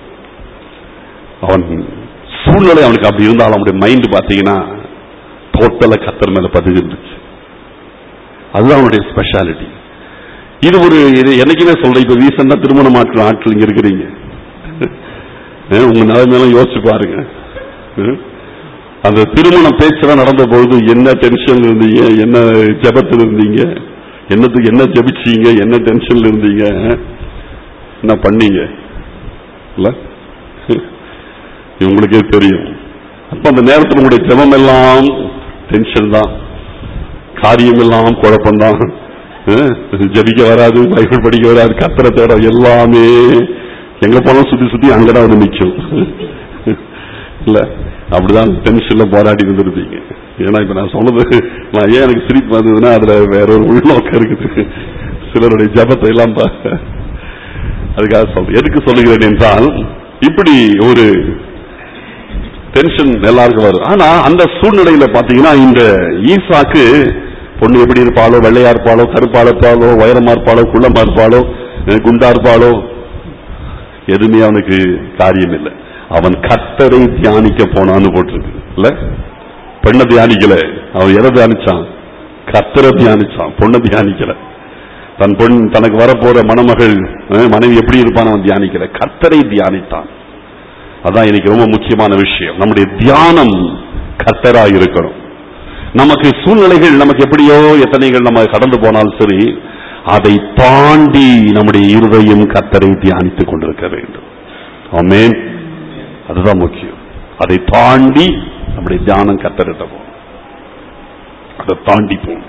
அவன் சூழ்நிலை அவனுக்கு அப்படி இருந்தாலும் அவனுடைய மைண்ட் பாத்தீங்கன்னா டோட்டலா கத்தர் மேல பதிஞ்சிருந்துச்சு அதுதான் அவனுடைய ஸ்பெஷாலிட்டி இது ஒரு இது என்னைக்குமே சொல்றேன் இப்ப ரீசெண்டா திருமணம் ஆட்கள் ஆட்கள் இங்க இருக்கிறீங்க அஹ் உங்க நிலைமையெல்லாம் யோசிச்சு பாருங்க அஹ் அந்த திருமண பேச்செல்லாம் நடந்த பொழுது என்ன டென்ஷன்ல இருந்தீங்க என்ன ஜெபத்தில் இருந்தீங்க என்னத்துக்கு என்ன ஜெபிச்சீங்க என்ன டென்ஷன்ல இருந்தீங்க அஹ் என்ன பண்ணீங்க இல்ல இது உங்களுக்கே தெரியும் அப்ப அந்த நேரத்தில் உங்களுடைய ஜெபம் எல்லாம் டென்ஷன் தான் காரியம் எல்லாம் குழப்பம்தான் அஹ் ஜெபிக்க வராது பைபிள் படிக்க வராது கத்திர தேட எல்லாமே எங்க போனாலும் சுத்தி சுத்தி அங்கதான் வந்து நிக்கும் இல்ல அப்படிதான் டென்ஷன்ல போராடி இருந்திருப்பீங்க ஏன்னா இப்ப நான் சொன்னது நான் ஏன் எனக்கு சிரிப்பு வந்ததுன்னா அதுல வேற ஒரு உள்நோக்கம் இருக்குது சிலருடைய ஜபத்தை எல்லாம் பா- அதுக்காக சொல்றேன் எதுக்கு சொல்லுகிறேன் என்றால் இப்படி ஒரு டென்ஷன் எல்லாருக்கும் வரும் ஆனா அந்த சூழ்நிலையில பாத்தீங்கன்னா இந்த ஈசாக்கு பொண்ணு எப்படி இருப்பாளோ வெள்ளையா இருப்பாளோ கருப்பா இருப்பாளோ உயரமா இருப்பாளோ குள்ளமா இருப்பாளோ அஹ் குண்டா இருப்பாளோ எதுவுமே அவனுக்கு காரியம் இல்லை அவன் கர்த்தரை தியானிக்க போனான்னு போட்டிருக்கு இல்ல பெண்ணை தியானிக்கல அவன் எதை தியானிச்சான் கர்த்தரை தியானிச்சான் பொண்ணை தியானிக்கல தன் பொன் தனக்கு வரப்போற மணமகள் அஹ், மனைவி எப்படி இருப்பான் அவன் தியானிக்கல கர்த்தரை தியானித்தான் அதான் இன்னைக்கு ரொம்ப முக்கியமான விஷயம் நம்முடைய தியானம் கர்த்தரா இருக்கணும் நமக்கு சூழ்நிலைகள் நமக்கு எப்படியோ எத்தனைகள் நம்ம கடந்து போனாலும் சரி அதை தாண்டி நம்முடைய இருதயம் கர்த்தரை தியானித்துக் கொண்டிருக்க வேண்டும் ஆமென் அதுதான் முக்கியம் அதை தாண்டி நம்முடைய தியானம் கர்த்தரிட்ட போகும் அதை தாண்டி போகும்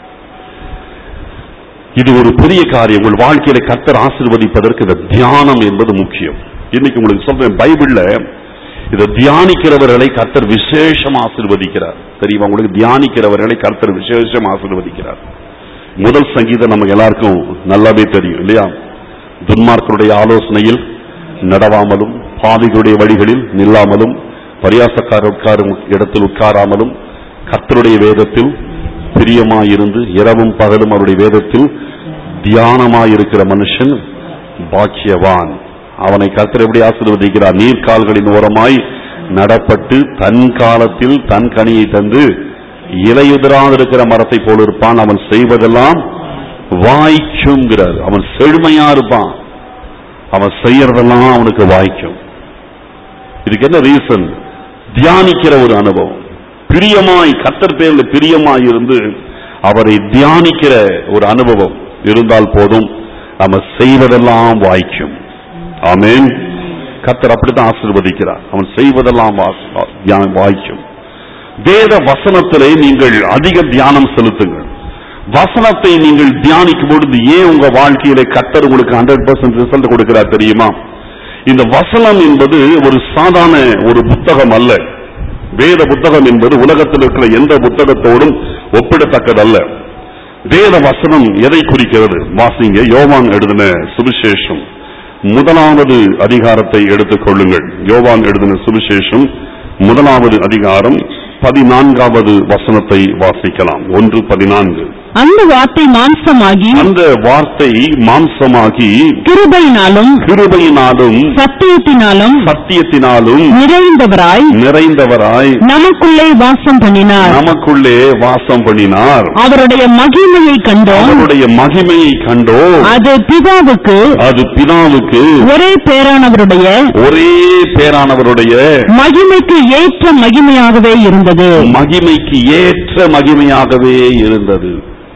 இது ஒரு பெரிய காரியம் உங்கள் வாழ்க்கையில கர்த்தர் ஆசீர்வதிப்பதற்கு இந்த தியானம் என்பது முக்கியம் இன்னைக்கு உங்களுக்கு சொல்றேன் பைபிள்ல இதை தியானிக்கிறவர்களை கர்த்தர் விசேஷம் ஆசீர்வதிக்கிறார் தெரியுமா உங்களுக்கு தியானிக்கிறவர்களை கர்த்தர் விசேஷம் ஆசீர்வதிக்கிறார் முதல் சங்கீதம் நமக்கு எல்லாருக்கும் நல்லாவே தெரியும் இல்லையா துன்மார்க்கருடைய ஆலோசனையில் நடவாமலும் பாவிகளுடைய வழிகளில் நில்லாமலும் பரியாசக்காரர் உட்காரும் இடத்தில் உட்காராமலும் கர்த்தருடைய வேதத்தில் பிரியமாயிருந்து இரவும் பகலும் அவருடைய வேதத்தில் தியானமாயிருக்கிற மனுஷன் பாக்கியவான் அவனை கர்த்தர் எப்படி ஆசீர்வதிக்கிறார் நீர்க்கால்களின் ஓரமாய் நடப்பட்டு தன் காலத்தில் தன் கனியை தந்து இலையுதிராதிருக்கிற மரத்தை போல இருப்பான் அவன் செய்வதெல்லாம் வாய்க்குங்கிறார் அவன் செழுமையா இருப்பான் அவன் செய்யறதெல்லாம் அவனுக்கு வாய்க்கும் இதுக்கு என்ன ரீசன் தியானிக்கிற ஒரு அனுபவம் பிரியமாய் கத்தர் பேர்ல பிரியமாய் இருந்து அவரை தியானிக்கிற ஒரு அனுபவம் இருந்தால் போதும் நம்ம செய்வதெல்லாம் வாய்க்கும் ஆமென் கத்தர் அப்படித்தான் ஆசீர்வதிக்கிறார் அவன் செய்வதெல்லாம் வா- தியானம் வாய்க்கும் வேத வசனத்திலே நீங்கள் அதிக தியானம் செலுத்துங்கள் வசனத்தை நீங்கள் தியானிக்கும் பொழுது ஏன் உங்க வாழ்க்கையில கத்தர் உங்களுக்கு ஹண்ட்ரட் பர்சன்ட் ரிசல்ட் கொடுக்கிறார் தெரியுமா இந்த வசனம் என்பது ஒரு சாதாரண ஒரு புத்தகம் அல்ல வேத புத்தகம் என்பது உலகத்தில் இருக்கிற எந்த புத்தகத்தோடும் ஒப்பிடத்தக்கதல்ல வேத வசனம் எதை குறிக்கிறது வாசிங்க யோவான் எழுதின சுவிசேஷம் முதலாவது அதிகாரத்தை எடுத்துக் கொள்ளுங்கள் யோவான் எழுதின சுவிசேஷம் முதலாவது அதிகாரம் பதினான்காவது வசனத்தை வாசிக்கலாம் ஒன்று பதினான்கு அந்த வார்த்தை மாம்சமாகி அந்த வார்த்தை மாம்சமாகி கிருபையினாலும் கிருபையினாலும் சத்தியத்தினாலும் சத்தியத்தினாலும் நிறைந்தவராய் நிறைந்தவராய் நமக்குள்ளே வாசம் பண்ணினார் நமக்குள்ளே வாசம் பண்ணினார் அவருடைய மகிமையை கண்டோம் அவருடைய மகிமையை கண்டோ அது பிதாவுக்கு அது பிதாவுக்கு ஒரே பேரானவருடைய ஒரே பேரானவருடைய மகிமைக்கு ஏற்ற மகிமையாகவே இருந்தது மகிமைக்கு ஏற்ற மகிமையாகவே இருந்தது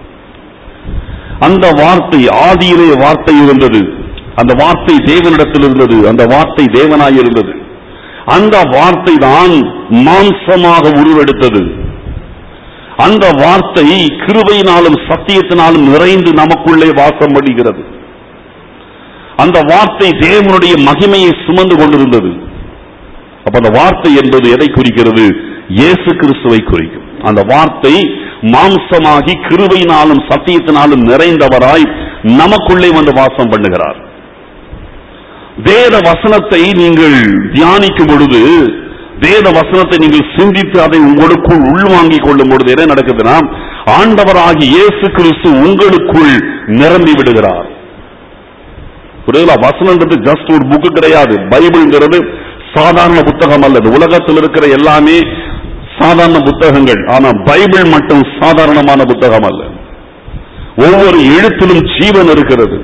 அந்த வார்த்தை ஆதியிலே வார்த்தை இருந்தது அந்த வார்த்தை தேவனிடத்தில் இருந்தது அந்த வார்த்தை தேவனாய் இருந்தது அந்த வார்த்தை தான் மாம்சமாக உருவெடுத்தது அந்த வார்த்தை கிருபையினாலும் சத்தியத்தினாலும் நிறைந்து நமக்குள்ளே வாசம் பண்ணுகிறது அந்த வார்த்தை தேவனுடைய மகிமையை சுமந்து கொண்டிருந்தது அப்ப அந்த வார்த்தை என்பது எதை குறிக்கிறது இயேசு கிறிஸ்துவை குறிக்கும் அந்த வார்த்தை மாம்சமாகி கிருபையினாலும் சத்தியத்தினாலும் நிறைந்தவராய் நமக்குள்ளே வந்து வாசம் பண்ணுகிறார் வேத வசனத்தை நீங்கள் தியானிக்கும் பொழுது வேத வசனத்தை நீங்கள் சிந்தித்து அதை உங்களுக்குள் உள்வாங்கிக் கொள்ளும் பொழுது என்ன நடக்குதுன்னா ஆண்டவராகி இயேசு கிறிஸ்து உங்களுக்குள் நிரம்பி விடுகிறார் புரியுதா வசனம்ன்றது ஜஸ்ட் ஒரு புக்கு கிடையாது பைபிள்ங்கிறது சாதாரண புத்தகம் அல்ல இந்த உலகத்தில் இருக்கிற எல்லாமே சாதாரண புத்தகங்கள் ஆனா பைபிள் மட்டும் சாதாரணமான புத்தகம் அல்ல ஒவ்வொரு எழுத்திலும் ஜீவன் இருக்கிறது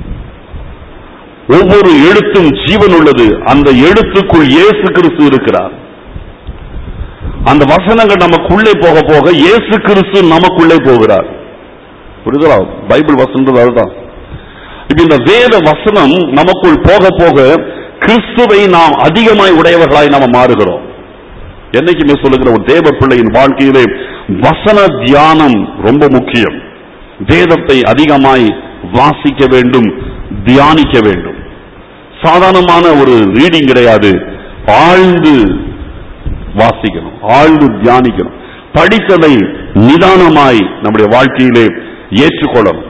ஒவ்வொரு எழுத்தும் ஜீவன் உள்ளது அந்த எழுத்துக்குள் இயேசு கிறிஸ்து இருக்கிறார் அந்த வசனங்கள் நமக்குள்ளே போக போக இயேசு கிறிஸ்து நமக்குள்ளே போகிறார் புரியுதா பைபிள் வசனம் அதுதான் இப்ப இந்த வேத வசனம் நமக்குள் போக போக கிறிஸ்துவை நாம் அதிகமாய் உடையவர்களாய் நாம மாறுகிறோம் என்னைக்குமே சொல்லுகிற ஒரு தேவ பிள்ளையின் வாழ்க்கையிலே வசன தியானம் ரொம்ப முக்கியம் வேதத்தை அதிகமாய் வாசிக்க வேண்டும் தியானிக்க வேண்டும் சாதாரணமான ஒரு ரீடிங் கிடையாது ஆழ்ந்து வாசிக்கணும் ஆழ்ந்து தியானிக்கணும் படித்ததை நிதானமாய் நம்முடைய வாழ்க்கையிலே ஏற்றுக்கொள்ளணும்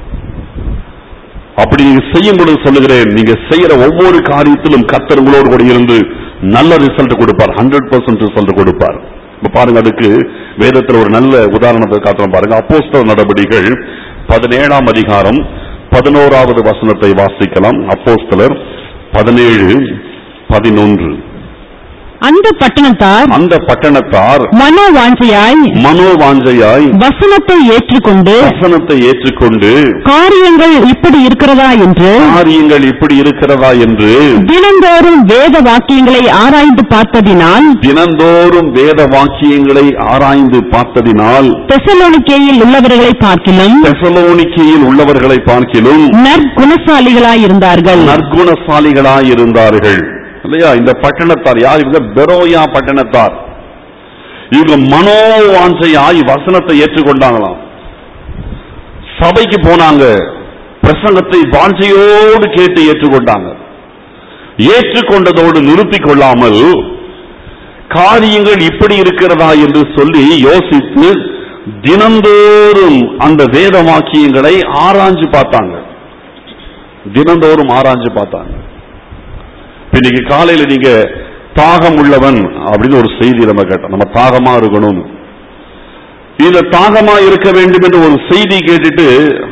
அப்படி நீங்க செய்யும் பொழுது சொல்லுகிறேன் நீங்க செய்யற ஒவ்வொரு காரியத்திலும் கர்த்தர் உங்களோடு கூட இருந்து நல்ல ரிசல்ட் கொடுப்பார் ஹண்ட்ரட் பர்சன்ட் ரிசல்ட் கொடுப்பார் இப்ப பாருங்க அதுக்கு வேதத்துல ஒரு நல்ல உதாரணத்தை காட்டுறோம் பாருங்க அப்போஸ்தல நடவடிக்கைகள் பதினேழாம் அதிகாரம் பதினோராவது வசனத்தை வாசிக்கலாம் அப்போஸ்தலர் பதினேழு பதினொன்று அந்த பட்டணத்தார் அந்த பட்டணத்தார் மனோவாஞ்சையாய் மனோவாஞ்சையாய் வசனத்தை ஏற்றுக்கொண்டு வசனத்தை ஏற்றுக்கொண்டு காரியங்கள் இப்படி இருக்கிறதா என்று காரியங்கள் இப்படி இருக்கிறதா என்று தினந்தோறும் வேத வாக்கியங்களை ஆராய்ந்து பார்த்ததினால் தினந்தோறும் வேத வாக்கியங்களை ஆராய்ந்து பார்த்ததினால் தெசலோனிக்கேயில் உள்ளவர்களை பார்க்கிலும் தெசலோனிக்கையில் உள்ளவர்களை பார்க்கிலும் நற்குணசாலிகளாயிருந்தார்கள் நற்குணசாலிகளாய் இருந்தார்கள் இல்லையா இந்த பட்டணத்தார் யார் இவங்க பெரோயா பட்டணத்தார் இவங்க மனோவாஞ்சையாய் வசனத்தை ஏற்றுக்கொண்டாங்களாம் சபைக்கு போனாங்க பிரசங்கத்தை வாஞ்சையோடு கேட்டு ஏற்றுக்கொண்டாங்க ஏற்றுக்கொண்டதோடு நிறுத்திக் கொள்ளாமல் காரியங்கள் இப்படி இருக்கிறதா என்று சொல்லி யோசித்து தினந்தோறும் அந்த வேத வாக்கியங்களை ஆராய்ஞ்சு பார்த்தாங்க தினந்தோறும் ஆராய்ஞ்சு பார்த்தாங்க இப்ப இன்னைக்கு காலையில நீங்க தாகம் உள்ளவன் அப்படின்னு ஒரு செய்தி நம்ம கேட்டோம் நம்ம தாகமா இருக்கணும் இந்த தாகமா இருக்க வேண்டும் என்று ஒரு செய்தி கேட்டுட்டு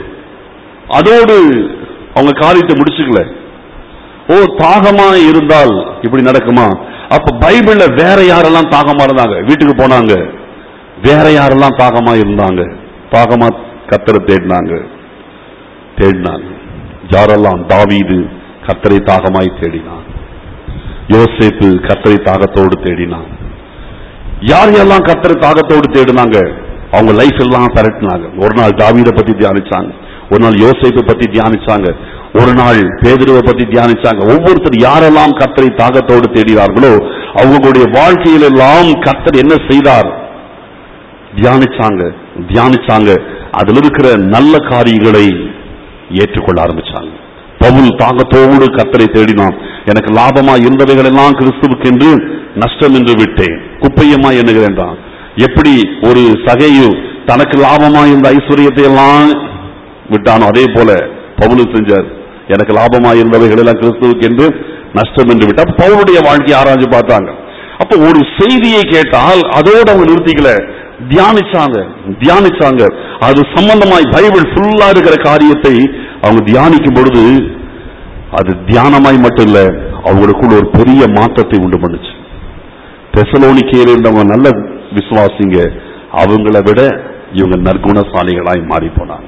அதோடு அவங்க காரியத்தை முடிச்சுக்கல ஓ தாகமா இருந்தால் இப்படி நடக்குமா அப்ப பைபிள்ல வேற யாரெல்லாம் தாகமா இருந்தாங்க வீட்டுக்கு போனாங்க வேற யாரெல்லாம் தாகமா இருந்தாங்க தாகமா கத்தரை தேடினாங்க தேடினாங்க யாரெல்லாம் தாவீது கத்தரை தாகமாய் தேடினான் யோசேப்பு கத்தரை தாகத்தோடு தேடினான் யார் யாரெல்லாம் கத்தரை தாகத்தோடு தேடினாங்க அவங்க லைஃப் எல்லாம் பரட்டினாங்க ஒரு நாள் தாவீதை பத்தி தியானிச்சாங்க ஒரு நாள் யோசேப்பை பத்தி தியானிச்சாங்க ஒரு நாள் பேதுருவை பத்தி தியானிச்சாங்க ஒவ்வொருத்தர் யாரெல்லாம் கத்தரை தாகத்தோடு தேடினார்களோ அவங்களுடைய வாழ்க்கையில எல்லாம் கத்தர் என்ன செய்தார் தியானிச்சாங்க தியானிச்சாங்க அதுல இருக்கிற நல்ல காரியங்களை ஏற்றுக்கொள்ள ஆரம்பிச்சாங்க பவுல் தாகத்தோடு கத்தரை தேடினான் எனக்கு லாபமா இருந்தவைகள் எல்லாம் கிறிஸ்துவுக்கு என்று நஷ்டம் என்று விட்டேன் குப்பையமா எண்ணுகிறேன்றான் எப்படி ஒரு சகையு தனக்கு லாபமா இருந்த ஐஸ்வர்யத்தை எல்லாம் விட்டானோ அதே போல பவுலு செஞ்சார் எனக்கு லாபமா இருந்தவைகள் எல்லாம் கிறிஸ்துவுக்கு என்று நஷ்டம் என்று விட்டார் அப்ப பவுலுடைய வாழ்க்கையை ஆராய்ஞ்சு பார்த்தாங்க அப்ப ஒரு செய்தியை கேட்டால் அதோடு அவங்க நிறுத்திக்கல தியானிச்சாங்க தியானிச்சாங்க அது சம்பந்தமாய் பைபிள் ஃபுல்லா இருக்கிற காரியத்தை அவங்க தியானிக்கும் பொழுது அது தியானமாய் மட்டும் இல்ல அவங்களுக்குள்ள ஒரு பெரிய மாற்றத்தை உண்டு பண்ணுச்சு தெசலோனிக்கையில் இருந்தவங்க நல்ல விசுவாசிங்க அவங்கள விட இவங்க நற்குணசாலிகளாய் மாறி போனாங்க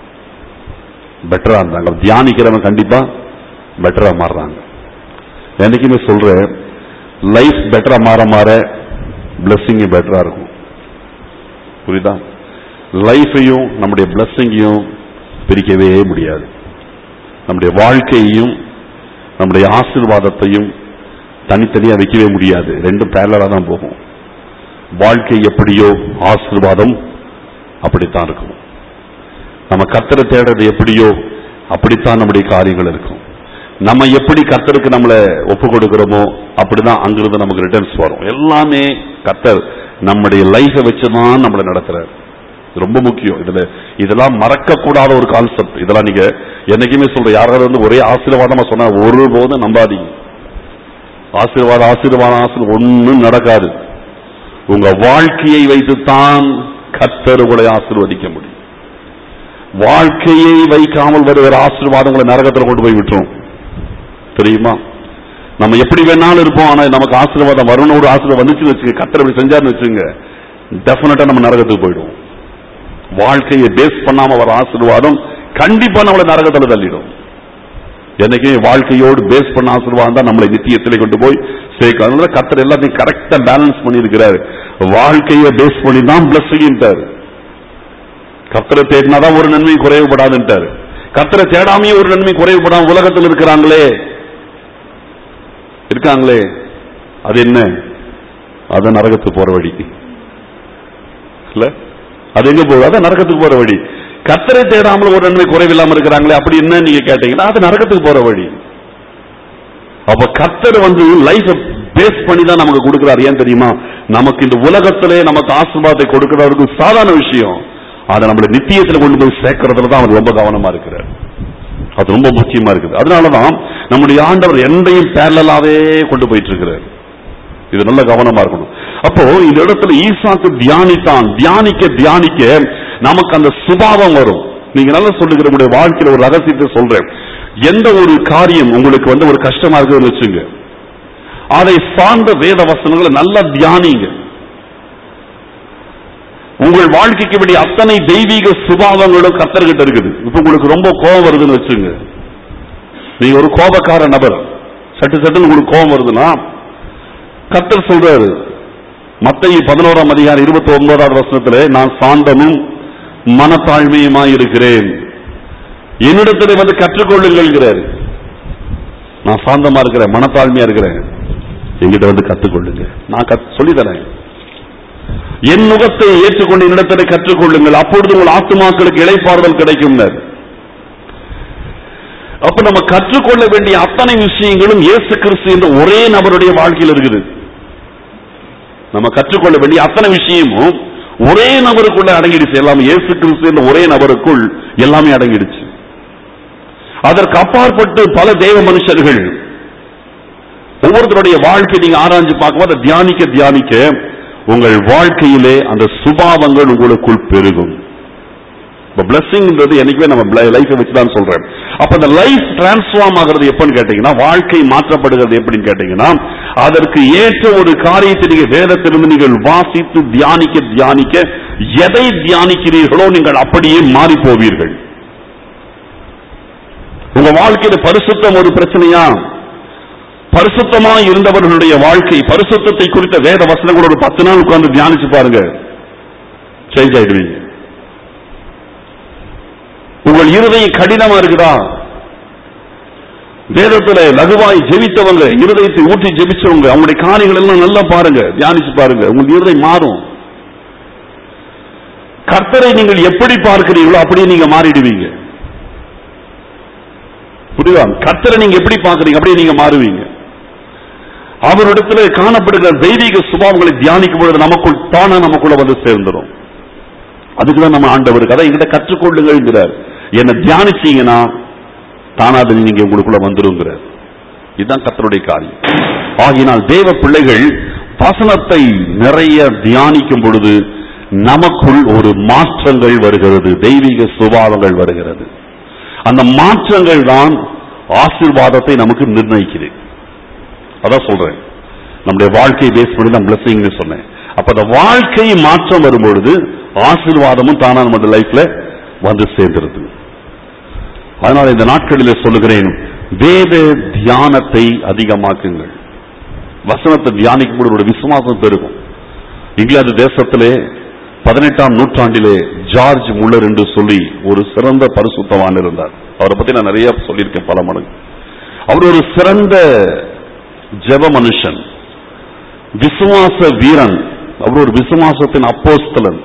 பெட்டரா இருந்தாங்க தியானிக்கிறவங்க கண்டிப்பா பெட்டரா மாறுறாங்க என்னைக்குமே சொல்றேன் லைஃப் பெட்டரா மாற மாற பிளஸ்ஸிங் பெட்டரா இருக்கும் புரியுதா லைஃபையும் நம்முடைய பிளஸ்ஸிங்கையும் பிரிக்கவே முடியாது நம்முடைய வாழ்க்கையையும் நம்முடைய ஆசீர்வாதத்தையும் தனித்தனியா வைக்கவே முடியாது ரெண்டும் பேரலா தான் போகும் வாழ்க்கை எப்படியோ ஆசீர்வாதம் அப்படித்தான் இருக்கும் நம்ம கத்தரை தேடுறது எப்படியோ அப்படித்தான் நம்முடைய காரியங்கள் இருக்கும் நம்ம எப்படி கத்தருக்கு நம்மளை ஒப்பு கொடுக்கிறோமோ அப்படிதான் அங்கிருந்து நமக்கு ரிட்டர்ன்ஸ் வரும் எல்லாமே கத்தர் நம்முடைய லைஃபை வச்சுதான் நம்மளை நடத்துறாரு இது ரொம்ப முக்கியம் இதுல இதெல்லாம் மறக்க கூடாத ஒரு கான்செப்ட் இதெல்லாம் நீங்க என்னைக்குமே சொல்ற யாராவது வந்து ஒரே ஆசீர்வாதமா சொன்னா ஒருபோதும் நம்பாதீங்க ஆசீர்வாதம் ஆசீர்வாதம் ஆசீர்வாதம் ஒண்ணும் நடக்காது உங்க வாழ்க்கையை வைத்துத்தான் கத்தர் உங்களை ஆசீர்வதிக்க முடியும் வாழ்க்கையை வைக்காமல் வருகிற ஆசீர்வாதம் உங்களை நரகத்துல கொண்டு போய் விட்டுரும் தெரியுமா நம்ம எப்படி வேணாலும் இருப்போம் ஆனா நமக்கு ஆசீர்வாதம் வரணும் ஒரு ஆசீர்வாதம் வந்துச்சுன்னு வச்சுங்க கத்தர் இப்படி செஞ்சாருன்னு வச்சுங்க டெஃபினட்டா நம்ம நரகத்துக்கு போயிடுவோம் வாழ்க்கையை பேஸ் பண்ணாம வர ஆசீர்வாதம் கண்டிப்பா நம்மளை நரகத்துல தள்ளிடும் என்னைக்குமே வாழ்க்கையோடு பேஸ் பண்ண ஆசீர்வாதம் தான் நம்மளை நித்தியத்திலே கொண்டு போய் சேர்க்கும் அதனால கத்தர் எல்லாத்தையும் கரெக்டா பேலன்ஸ் பண்ணி இருக்கிறாரு வாழ்க்கையை பேஸ் பண்ணி தான் பிளஸ்ஸிங்ட்டாரு கத்தரை தேடினாதான் ஒரு நன்மை குறைவுபடாதுன்ட்டாரு கத்தரை தேடாமையே ஒரு நன்மை குறைவுபடாம உலகத்தில் இருக்கிறாங்களே இருக்காங்களே அது என்ன அது நரகத்துக்கு போற வழி இல்ல அது எங்க போகுது அதான் நரகத்துக்கு போற வழி கத்தரை தேடாமல் ஒரு நன்மை குறைவில்லாம இருக்கிறாங்களே அப்படி என்ன நீங்க கேட்டீங்கன்னா அது நரகத்துக்கு போற வழி அப்ப கத்தர் வந்து லைஃப் பேஸ் பண்ணி தான் நமக்கு கொடுக்கிறார் ஏன் தெரியுமா நமக்கு இந்த உலகத்திலே நமக்கு ஆசீர்வாதத்தை கொடுக்கிறவருக்கு சாதாரண விஷயம் அதை நம்மள நித்தியத்துல கொண்டு போய் சேர்க்கறதுல தான் அவர் ரொம்ப கவனமா இருக்கிறார் அது ரொம்ப முக்கியமா இருக்குது அதனாலதான் நம்முடைய ஆண்டவர் எந்தையும் பேரலாவே கொண்டு போயிட்டு இருக்கிறார் இது நல்ல கவனமா இருக்கணும் அப்போ இந்த இடத்துல ஈசாக்கு தியானித்தான் தியானிக்க தியானிக்க நமக்கு அந்த சுபாவம் வரும் நீங்க நல்லா சொல்லுகிற உங்களுடைய வாழ்க்கையில ஒரு ரகசியத்தை சொல்றேன் எந்த ஒரு காரியம் உங்களுக்கு வந்து ஒரு கஷ்டமா இருக்குதுன்னு வச்சுங்க அதை சார்ந்த வேத வசனங்களை நல்லா தியானிங்க உங்கள் வாழ்க்கைக்கு வேண்டிய அத்தனை தெய்வீக சுபாவங்களும் கத்தர்கிட்ட இருக்குது இப்ப உங்களுக்கு ரொம்ப கோபம் வருதுன்னு வச்சுங்க நீங்க ஒரு கோபக்கார நபர் சட்டு சட்டுன்னு உங்களுக்கு கோபம் வருதுன்னா கத்தர் சொல்றாரு மத்திய பதினோராம் அதிகாரம் இருபத்தி ஒன்பதாவது வசனத்துல நான் சாந்தமும் மனத்தாழ்மையுமாய் இருக்கிறேன் என்னிடத்தில் வந்து கற்றுக்கொள்ளுங்கிறார் நான் சாந்தமா இருக்கிறேன் மனத்தாழ்மையா இருக்கிறேன் என்கிட்ட வந்து கற்றுக்கொள்ளுங்க நான் கத் சொல்லி தரேன் என் முகத்தை ஏற்றுக்கொண்டு என்னிடத்தில் கற்றுக்கொள்ளுங்கள் அப்பொழுது உங்கள் ஆத்துமாக்களுக்கு இளைப்பாறுதல் கிடைக்கும் அப்ப நம்ம கற்றுக்கொள்ள வேண்டிய அத்தனை விஷயங்களும் இயேசு கிறிஸ்து என்ற ஒரே நபருடைய வாழ்க்கையில் இருக்குது நம்ம கற்றுக்கொள்ள வேண்டிய அத்தனை விஷயமும் ஒரே நபருக்குள்ள அடங்கிடுச்சு எல்லாமே இயேசு கிறிஸ்து என்ற ஒரே நபருக்குள் எல்லாமே அடங்கிடுச்சு அதற்கு அப்பாற்பட்டு பல தேவ மனுஷர்கள் ஒவ்வொருத்தருடைய வாழ்க்கை நீங்க ஆராய்ஞ்சு பார்க்கும்போது அதை தியானிக்க தியானிக்க உங்கள் வாழ்க்கையிலே அந்த சுபாவங்கள் உங்களுக்குள் பெருகும் இப்ப பிளஸ்ஸிங்ன்றது என்னைக்குமே நம்ம லைஃபை வச்சு தான் சொல்றேன் அப்ப அந்த லைஃப் டிரான்ஸ்ஃபார்ம் ஆகிறது எப்பன்னு கேட்டீங்கன்னா வாழ்க்கை மாற்றப்படுகிறது எப்படின்னு கேட்டீங்கன்னா அதற்கு ஏற்ற ஒரு காரியத்தை நீங்க வேதத்திலிருந்து நீங்கள் வாசித்து தியானிக்க தியானிக்க எதை தியானிக்கிறீர்களோ நீங்கள் அப்படியே மாறி போவீர்கள் உங்க வாழ்க்கையில பரிசுத்தம் ஒரு பிரச்சனையா பரிசுத்தமா இருந்தவர்களுடைய வாழ்க்கை பரிசுத்தத்தை குறித்த வேத வசனங்களோட ஒரு பத்து நாள் உட்கார்ந்து தியானிச்சு பாருங்க சேஞ்ச் ஆயிடுவீங்க உங்கள் இருதயம் கடினமா இருக்குதா வேதத்துல லகுவாய் ஜெபித்தவங்க இருதயத்தை ஊற்றி ஜெபிச்சவங்க அவங்களுடைய காரியங்கள் எல்லாம் நல்லா பாருங்க தியானிச்சு பாருங்க உங்களுக்கு இருதயம் மாறும் கர்த்தரை நீங்கள் எப்படி பார்க்கிறீர்களோ அப்படியே நீங்க மாறிடுவீங்க புரியுதா கர்த்தரை நீங்க எப்படி பார்க்கறீங்க அப்படியே நீங்க மாறுவீங்க அவரிடத்துல காணப்படுகிற தெய்வீக சுபாவங்களை தியானிக்கும் பொழுது நமக்குள் தானா நமக்குள்ள வந்து சேர்ந்துடும் அதுக்குதான் நம்ம ஆண்டவருக்கு அதான் எங்கிட்ட கற்றுக்கொள்ளுங்கிறார் என்ன தியானிச்சீங்கன்னா தானா அது நீங்க உங்களுக்குள்ள வந்துருங்கிறார் இதுதான் கர்த்தருடைய காரியம் ஆகினால் தேவ பிள்ளைகள் வசனத்தை நிறைய தியானிக்கும் பொழுது நமக்குள் ஒரு மாற்றங்கள் வருகிறது தெய்வீக சுபாவங்கள் வருகிறது அந்த மாற்றங்கள் தான் ஆசீர்வாதத்தை நமக்கு நிர்ணயிக்குது அதான் சொல்றேன் நம்முடைய வாழ்க்கையை பேஸ் பண்ணி தான் பிளஸிங்னு சொன்னேன் அப்ப அந்த வாழ்க்கை மாற்றம் வரும்பொழுது ஆசீர்வாதமும் தானா நம்ம லைஃப்ல வந்து சேர்ந்துருது அதனால இந்த நாட்களிலே சொல்லுகிறேன் வேத தியானத்தை அதிகமாக்குங்கள் வசனத்தை தியானிக்கும் பொழுது ஒரு விசுவாசம் பெருகும் இங்கிலாந்து தேசத்திலே பதினெட்டாம் நூற்றாண்டிலே ஜார்ஜ் முல்லர் என்று சொல்லி ஒரு சிறந்த பரிசுத்தவான் இருந்தார் அவரை பத்தி நான் நிறைய சொல்லியிருக்கேன் பல மடங்கு அவர் ஒரு சிறந்த ஜெப மனுஷன் விசுவாச வீரன் அவர் ஒரு விசுவாசத்தின் அப்போஸ்தலன்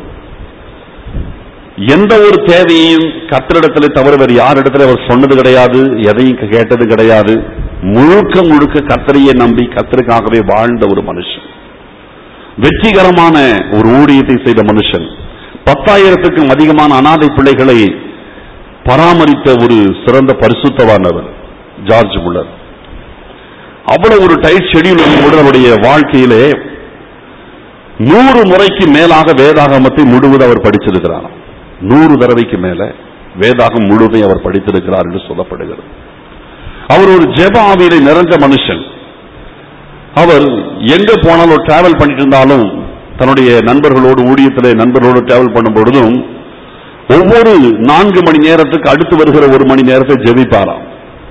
எந்த ஒரு தேவையையும் கத்தரிடத்துல தவிர வேறு யாரிடத்துல அவர் சொன்னது கிடையாது எதையும் கேட்டது கிடையாது முழுக்க முழுக்க கத்தரையே நம்பி கத்தருக்காகவே வாழ்ந்த ஒரு மனுஷன் வெற்றிகரமான ஒரு ஊழியத்தை செய்த மனுஷன் பத்தாயிரத்துக்கும் அதிகமான அனாதை பிள்ளைகளை பராமரித்த ஒரு சிறந்த பரிசுத்தவான் அவர் ஜார்ஜ் முல்லர் அவ்வளவு ஒரு டைட் ஷெடியூல் கூட அவருடைய வாழ்க்கையிலே நூறு முறைக்கு மேலாக வேதாகமத்தை முழுவதும் அவர் படிச்சிருக்கிறார் நூறு தடவைக்கு மேல வேதாகம் முழுவதும் அவர் படித்திருக்கிறார் என்று சொல்லப்படுகிறது அவர் ஒரு ஜெப ஆவியிலே நிறைஞ்ச மனுஷன் அவர் எங்க போனாலும் டிராவல் பண்ணிட்டு இருந்தாலும் தன்னுடைய நண்பர்களோடு ஊழியத்திலே நண்பர்களோடு டிராவல் பண்ணும் பொழுதும் ஒவ்வொரு நான்கு மணி நேரத்துக்கு அடுத்து வருகிற ஒரு மணி நேரத்தை ஜெபிப்பாராம்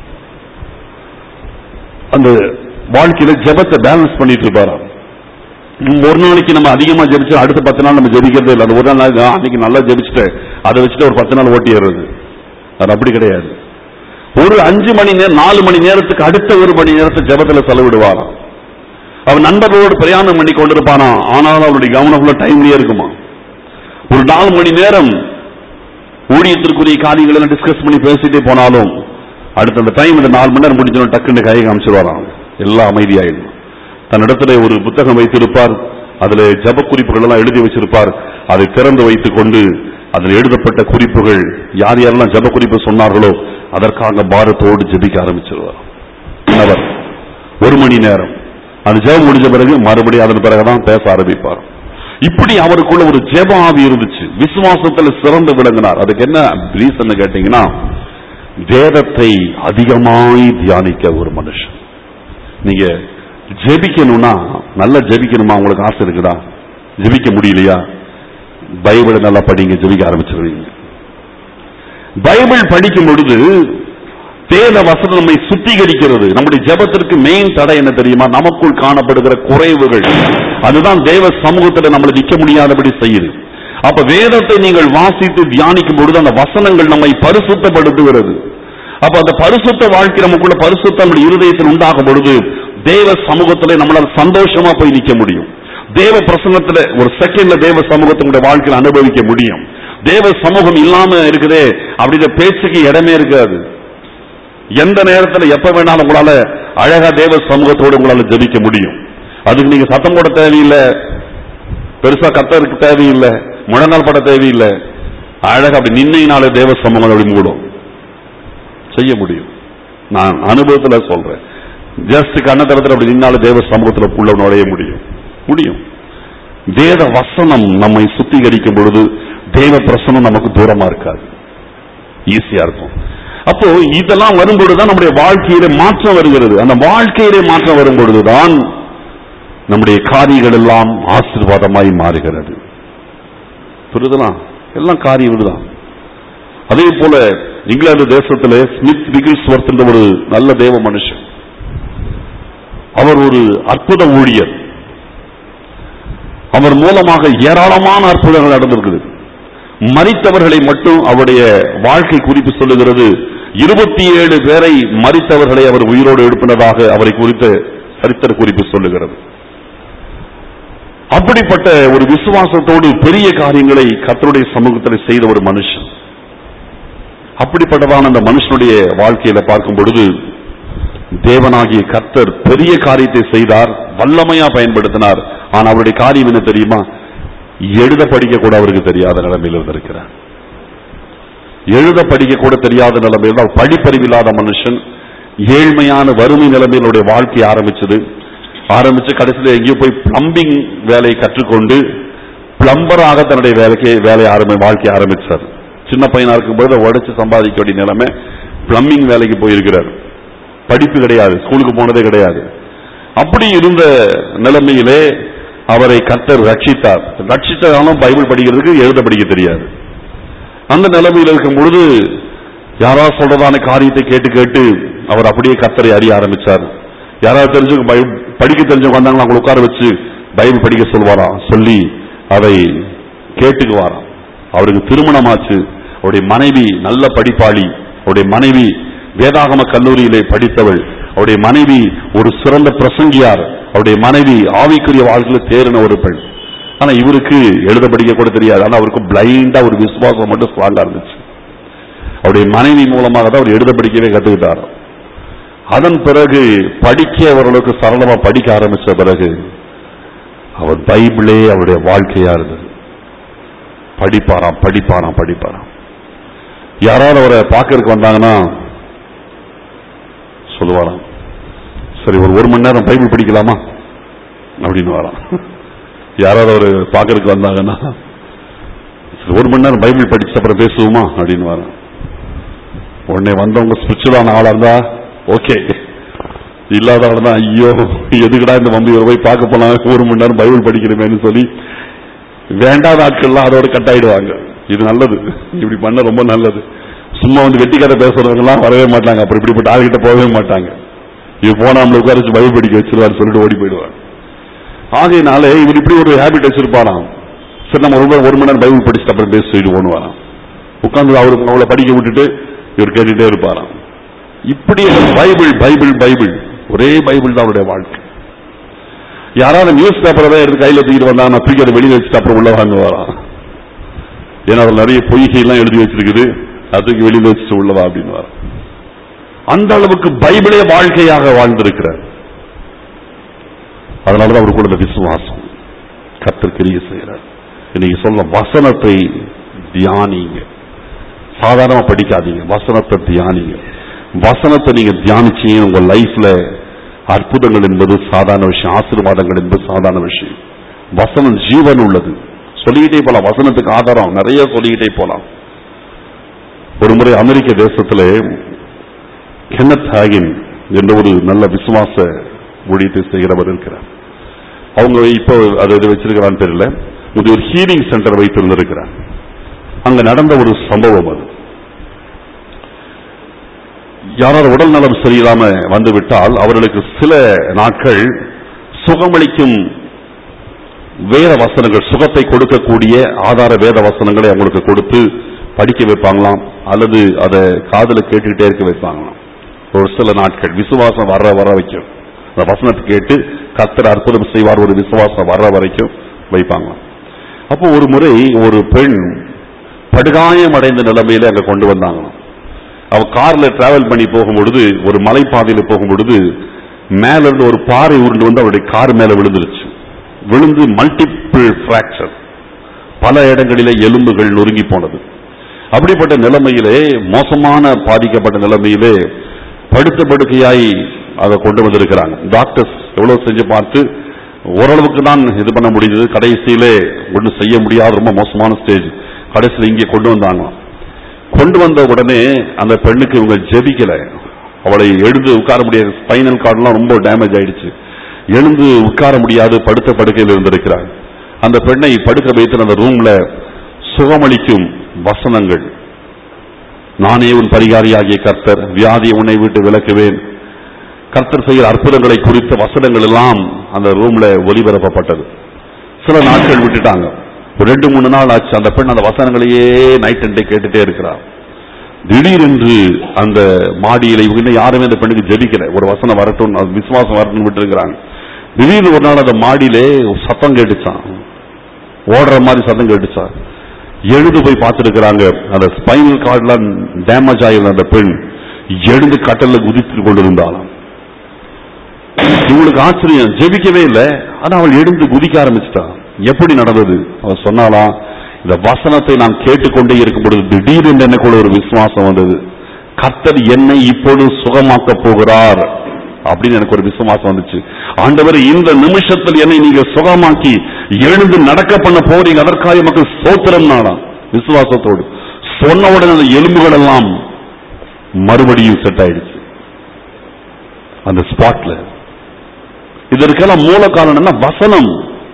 அந்த வாழ்க்கையில ஜெபத்தை பேலன்ஸ் பண்ணிட்டு இருப்பாராம் ம், ஒரு நாளைக்கு நம்ம அதிகமா ஜெபிச்சு அடுத்த பத்து நாள் நம்ம ஜெபிக்கிறதே இல்லை அந்த ஒரு நாள் ஆ, அன்னைக்கு நல்லா ஜெபிச்சுட்டு அதை வச்சுட்டு ஒரு பத்து நாள் ஓட்டிடுறது அது அப்படி கிடையாது ஒரு அஞ்சு மணி நேரம் நாலு மணி நேரத்துக்கு அடுத்த ஒரு மணி நேரத்தை ஜெபத்துல செலவிடுவாராம் அவன் நண்பர்களோடு பிரயாணம் பண்ணி கொண்டிருப்பானா ஆனாலும் அவனுடைய கவனம் ஃபுல்லா டைம்லயே இருக்குமா ஒரு நாலு மணி நேரம் ஊழியத்திற்குரிய காரியங்கள் எல்லாம் டிஸ்கஸ் பண்ணி பேசிட்டே போனாலும் அடுத்த அந்த டைம் இந்த நாலு மணி நேரம் முடிஞ்சோம் டக்குன்னு கையை காமிச்சிருவாராம் எல்லாம் அமைதியாயிடும் தன்னிடத்துல ஒரு புத்தகம் வைத்திருப்பார் அதுல ஜப குறிப்புகள் எல்லாம் எழுதி வச்சிருப்பார் அதை திறந்து வைத்துக் கொண்டு அதில் எழுதப்பட்ட குறிப்புகள் யார் யாரெல்லாம் ஜப குறிப்பு சொன்னார்களோ அதற்காக பாரத்தோடு ஜெபிக்க ஆரம்பிச்சிருவார் அவர் ஒரு மணி நேரம் அந்த ஜெபம் முடிஞ்ச பிறகு மறுபடியும் அதன் பிறகுதான் பேச ஆரம்பிப்பார் இப்படி அவருக்குள்ள ஒரு ஜெப ஆவி இருந்துச்சு விசுவாசத்துல சிறந்து விளங்கினார் அதுக்கு என்ன ரீசன் கேட்டீங்கன்னா வேதத்தை அதிகமாய் தியானிக்க ஒரு மனுஷன் நீங்க ஜெபிக்கணும்னா நல்லா ஜெபிக்கணுமா உங்களுக்கு ஆசை இருக்குதா ஜெபிக்க முடியலையா பைபிளை நல்லா படிங்க ஜெபிக்க ஆரம்பிச்சிருவீங்க பைபிள் படிக்கும் பொழுது வேத வசனம் நம்மை சுத்திகரிக்கிறது நம்முடைய ஜெபத்திற்கு மெயின் தடை என்ன தெரியுமா நமக்குள் காணப்படுகிற குறைவுகள் அதுதான் தேவ சமூகத்தில் நம்மளை நிக்க முடியாதபடி செய்யுது அப்ப வேதத்தை நீங்கள் வாசித்து தியானிக்கும் பொழுது அந்த வசனங்கள் நம்மை பரிசுத்தப்படுத்துகிறது அப்ப அந்த பரிசுத்த வாழ்க்கை நமக்குள்ள பரிசுத்தம் நம்முடைய இருதயத்தில் உண்டாகும் பொழுது தேவ சமூகத்திலே நம்மளால சந்தோஷமா போய் நிக்க முடியும் தேவ பிரசங்கத்துல ஒரு செகண்ட்ல தேவ சமூகத்தினுடைய வாழ்க்கையில் அனுபவிக்க முடியும் தேவ சமூகம் இல்லாம இருக்குதே அப்படின்ற பேச்சுக்கு இடமே இருக்காது எந்த நேரத்துல எப்ப வேணாலும் உங்களால அழகா தேவ சமூகத்தோடு உங்களால ஜெபிக்க முடியும் அதுக்கு நீங்க சத்தம் போட தேவையில்லை பெருசா கத்தருக்கு தேவையில்லை முழங்கால் பட தேவையில்லை அழகா அப்படி நின்னையினாலே தேவ சமூகம் அப்படி மூடும் செய்ய முடியும் நான் அனுபவத்துல சொல்றேன் ஜஸ்ட் கண்ணத்தரத்தில் அப்படி நின்னாலும் தேவ சமூகத்துல உள்ள நுழைய முடியும் முடியும் வேத வசனம் நம்மை சுத்திகரிக்கும் பொழுது தேவ பிரசனம் நமக்கு தூரமா இருக்காது ஈஸியா இருக்கும் அப்போ இதெல்லாம் வரும்பொழுதுதான் நம்முடைய வாழ்க்கையிலே மாற்றம் வருகிறது அந்த வாழ்க்கையிலே மாற்றம் வரும் பொழுதுதான் நம்முடைய காரியங்கள் எல்லாம் ஆசீர்வாதமாய் மாறுகிறது புரியுதுனா எல்லாம் காரியம் இதுதான் அதே போல இங்கிலாந்து தேசத்திலே ஸ்மித் விகில்ஸ்வர்த் என்ற ஒரு நல்ல தேவ மனுஷன் அவர் ஒரு அற்புத ஊழியர் அவர் மூலமாக ஏராளமான அற்புதங்கள் நடந்திருக்குது மரித்தவர்களை மட்டும் அவருடைய வாழ்க்கை குறிப்பு சொல்லுகிறது இருபத்தி ஏழு பேரை மரித்தவர்களை அவர் உயிரோடு எழுப்பினதாக அவரை குறித்த சரித்திர குறிப்பு சொல்லுகிறது அப்படிப்பட்ட ஒரு விசுவாசத்தோடு பெரிய காரியங்களை கர்த்தருடைய சமூகத்தில் செய்த ஒரு மனுஷன் அப்படிப்பட்டதான அந்த மனுஷனுடைய வாழ்க்கையில பார்க்கும் பொழுது தேவனாகிய கர்த்தர் பெரிய காரியத்தை செய்தார் வல்லமையா பயன்படுத்தினார் ஆனா அவருடைய காரியம் என்ன தெரியுமா எழுத படிக்க கூட அவருக்கு தெரியாத நிலைமையில் இருந்திருக்கிறார் எழுத படிக்க கூட தெரியாத நிலைமையில் அவர் படிப்பறிவில்லாத மனுஷன் ஏழ்மையான வறுமை நிலைமையில் அவருடைய வாழ்க்கை ஆரம்பிச்சது ஆரம்பிச்சு கடைசியில் எங்கேயோ போய் பிளம்பிங் வேலையை கற்றுக்கொண்டு பிளம்பராக தன்னுடைய வேலைக்கு வேலையை ஆரம்பி வாழ்க்கை ஆரம்பிச்சார் சின்ன பையனா இருக்கும்போது உடைச்சு சம்பாதிக்க வேண்டிய நிலைமை பிளம்பிங் வேலைக்கு போயிருக்கிறார் படிப்பு கிடையாது ஸ்கூலுக்கு போனதே கிடையாது அப்படி இருந்த நிலைமையிலே அவரை கர்த்தர் ரட்சித்தார் ரட்சித்தாலும் பைபிள் படிக்கிறதுக்கு எழுத படிக்க தெரியாது அந்த நிலைமையில் இருக்கும் பொழுது யாராவது சொல்றதான காரியத்தை கேட்டு கேட்டு அவர் அப்படியே கர்த்தரை அறிய ஆரம்பிச்சார் யாராவது தெரிஞ்சவங்க பைபிள் படிக்க தெரிஞ்சவங்க வந்தாங்களா அவங்களை உட்கார வச்சு பைபிள் படிக்க சொல்வாராம் சொல்லி அதை கேட்டுக்குவாராம் அவருக்கு திருமணமாச்சு அவருடைய மனைவி நல்ல படிப்பாளி அவருடைய மனைவி வேதாகம கல்லூரியிலே படித்தவள் அவருடைய மனைவி ஒரு சிறந்த பிரசங்கியார் அவருடைய மனைவி ஆவிக்குரிய வாழ்க்கையில் தேறின ஒரு பெண் ஆனா இவருக்கு எழுத படிக்க கூட தெரியாது ஆனா அவருக்கு பிளைண்டா ஒரு விசுவாசம் மட்டும் ஸ்ட்ராங்கா இருந்துச்சு அவருடைய மனைவி மூலமாக தான் அவர் எழுத படிக்கவே கத்துக்கிட்டார் அதன் பிறகு படிக்க ஓரளவுக்கு சரளமா படிக்க ஆரம்பிச்ச பிறகு அவர் பைபிளே அவருடைய வாழ்க்கையா இருந்தது படிப்பாராம் படிப்பாராம் படிப்பாராம் யாராவது அவரை பார்க்கறதுக்கு வந்தாங்கன்னா சொல்லுவாராம் சரி ஒரு ஒரு மணி நேரம் பைபிள் படிக்கலாமா அப்படின்னு வரான் யாராவது அவர் பார்க்கறதுக்கு வந்தாங்கன்னா சரி, ஒரு மணி நேரம் பைபிள் படிச்சு அப்புறம் பேசுவோமா அப்படின்னு வரான் உடனே வந்தவங்க ஸ்பிரிச்சுவலான ஆளா இருந்தா ஓகே இல்லாத ஆள் தான் ஐயோ எதுக்குடா இந்த மம்பி இவரை போய் பார்க்க போலாம் ஒரு மணி நேரம் பைபிள் படிக்கிறேமேன்னு சொல்லி வேண்டாத ஆட்கள்லாம் அதோட கட் ஆயிடுவாங்க இது நல்லது இப்படி பண்ண ரொம்ப நல்லது சும்மா வந்து வெட்டி கதை பேசுறவங்க எல்லாம் வரவே மாட்டாங்க அப்புறம் இப்படிப்பட்ட ஆள்கிட்ட போகவே மாட்டாங்க இது போனா நம்மளை உட்கார வச்சு பைபிள் படிக்க வச்சிருவாரு சொல்லிட்டு ஓடி போயிடுவார் ஆகையினால இவர் இப்படி ஒரு ஹேபிட் வச்சிருப்பாராம் சரி நம்ம ஒரு ஒரு மணி நேரம் பைபிள் படிச்சுட்டு அப்புறம் பேசி சொல்லிட்டு போனுவாராம் உட்கார்ந்து அவருக்கு அவளை படிக்க விட்டுட்டு இவர் கேட்டுட்டே இருப்பாராம் இப்படி பைபிள் பைபிள் பைபிள் ஒரே பைபிள் தான் அவருடைய வாழ்க்கை யாராவது நியூஸ் பேப்பரை தான் எடுத்து கையில தூக்கிட்டு வந்தா நான் தூக்கி அதை வெளியில வச்சுட்டு அப்புறம் உள்ள வாங்க வரான் ஏன்னா அதில் நிறைய பொய்கை எல்லாம் எழுதி வச்சிருக்குது அது தூக்கி வெளியில வச்சுட்டு உள்ளவா அப்படின்னு வரான் அந்த அளவுக்கு பைபிளே வாழ்க்கையாக வாழ்ந்திருக்கிறார் அதனாலதான் அவருக்குள்ள இந்த விசுவாசம் கர்த்தர் கிரிய செய்கிறார் இன்னைக்கு சொல்ல வசனத்தை தியானிங்க சாதாரணமா படிக்காதீங்க வசனத்தை தியானிங்க வசனத்தை நீங்க தியானிச்சீங்க உங்க லைஃப்ல அற்புதங்கள் என்பது சாதாரண விஷயம் ஆசீர்வாதங்கள் என்பது சாதாரண விஷயம் வசனம் ஜீவன் உள்ளது சொல்லிக்கிட்டே போலாம் வசனத்துக்கு ஆதாரம் நிறைய சொல்லிக்கிட்டே போலாம் ஒரு முறை அமெரிக்க தேசத்திலே கென்னத் ஹாகின் என்ற ஒரு நல்ல விசுவாச ஊழியத்தை செய்கிறவர் இருக்கிறார் அவங்க இப்போ அது இது வச்சிருக்கிறான்னு தெரியல இது ஒரு ஹீலிங் சென்டர் வைத்திருந்திருக்கிறார் அங்க நடந்த ஒரு சம்பவம் அது யாராவது உடல் நலம் சரியில்லாம வந்து விட்டால் அவர்களுக்கு சில நாட்கள் சுகமளிக்கும் வேத வசனங்கள் சுகத்தை கொடுக்கக்கூடிய ஆதார வேத வசனங்களை அவங்களுக்கு கொடுத்து படிக்க வைப்பாங்களாம் அல்லது அதை காதுல கேட்டுக்கிட்டே இருக்க வைப்பாங்களாம் ஒரு சில நாட்கள் விசுவாசம் வர வர வைக்கும் அந்த வசனத்தை கேட்டு கத்தர் அற்புதம் செய்வார் ஒரு விசுவாசம் வர்ற வரைக்கும் வைப்பாங்களாம் அப்போ ஒரு முறை ஒரு பெண் படுகாயம் அடைந்த நிலைமையில அங்க கொண்டு வந்தாங்களாம் அவ கார்ல டிராவல் பண்ணி போகும்பொழுது ஒரு மலைப்பாதையில போகும்பொழுது மேல இருந்து ஒரு பாறை உருண்டு வந்து அவருடைய கார் மேல விழுந்துருச்சு விழுந்து மல்டிபிள் பிராக்சர் பல இடங்களிலே எலும்புகள் நொறுங்கி போனது அப்படிப்பட்ட நிலைமையிலே மோசமான பாதிக்கப்பட்ட நிலைமையிலே படுத்த படுக்கையாய் அதை கொண்டு வந்திருக்கிறாங்க டாக்டர்ஸ் எவ்வளவு செஞ்சு பார்த்து ஓரளவுக்கு தான் இது பண்ண முடிஞ்சது கடைசியிலே ஒன்றும் செய்ய முடியாத ரொம்ப மோசமான ஸ்டேஜ் கடைசியில் இங்கே கொண்டு வந்தாங்க கொண்டு வந்த உடனே அந்த பெண்ணுக்கு இவங்க ஜெபிக்கல அவளை எழுந்து உட்கார முடியாது ஸ்பைனல் கார்டெல்லாம் ரொம்ப டேமேஜ் ஆயிடுச்சு எழுந்து உட்கார முடியாது படுத்த படுக்கையில் இருந்திருக்கிறார் அந்த பெண்ணை படுக்க வைத்து அந்த ரூம்ல சுகமளிக்கும் வசனங்கள் நானே உன் பரிகாரியாகிய கர்த்தர் வியாதியை உன்னை விட்டு விலக்குவேன் கர்த்தர் செய்கிற அற்புதங்களை குறித்த வசனங்கள் எல்லாம் அந்த ரூம்ல ஒளிபரப்பப்பட்டது சில நாட்கள் விட்டுட்டாங்க ஒரு ரெண்டு மூணு நாள் ஆச்சு அந்த பெண் அந்த வசனங்களையே நைட் அண்ட் டே கேட்டுட்டே இருக்கிறார் திடீரென்று அந்த மாடியில இவங்க இன்னும் யாருமே அந்த பெண்ணுக்கு ஜெபிக்கல ஒரு வசனம் வரட்டும் அது விசுவாசம் வரட்டும் விட்டுருக்கிறாங்க திடீர்னு ஒரு நாள் அந்த மாடியிலே ஒரு சத்தம் கேட்டுச்சான் ஓடுற மாதிரி சத்தம் கேட்டுச்சான் எழுந்து போய் பார்த்துருக்கிறாங்க அந்த ஸ்பைனல் கார்டெலாம் டேமேஜ் ஆகிருந்த அந்த பெண் எழுந்து கட்டல்ல குதித்து கொண்டிருந்தாளாம் இவளுக்கு ஆச்சரியம் ஜெபிக்கவே இல்லை ஆனா அவள் எழுந்து குதிக்க ஆரம்பிச்சிட்டான் எப்படி நடந்தது அவள் சொன்னாலாம் இந்த வசனத்தை நான் கேட்டுக்கொண்டே இருக்கும் பொழுது திடீரென்று எனக்குள்ள ஒரு விசுவாசம் வந்தது கர்த்தர் என்னை இப்பொழுது சுகமாக்க போகிறார் அப்படின்னு எனக்கு ஒரு விசுவாசம் வந்துச்சு ஆண்டவர் இந்த நிமிஷத்தில் என்னை நீங்க சுகமாக்கி எழுந்து நடக்க பண்ண போறீங்க அதற்காக மக்கள் சோத்திரம் நாடாம் விசுவாசத்தோடு சொன்ன உடனே அந்த எலும்புகள் எல்லாம் மறுபடியும் செட் ஆயிடுச்சு அந்த ஸ்பாட்ல இதற்கெல்லாம் மூல காரணம் என்ன வசனம்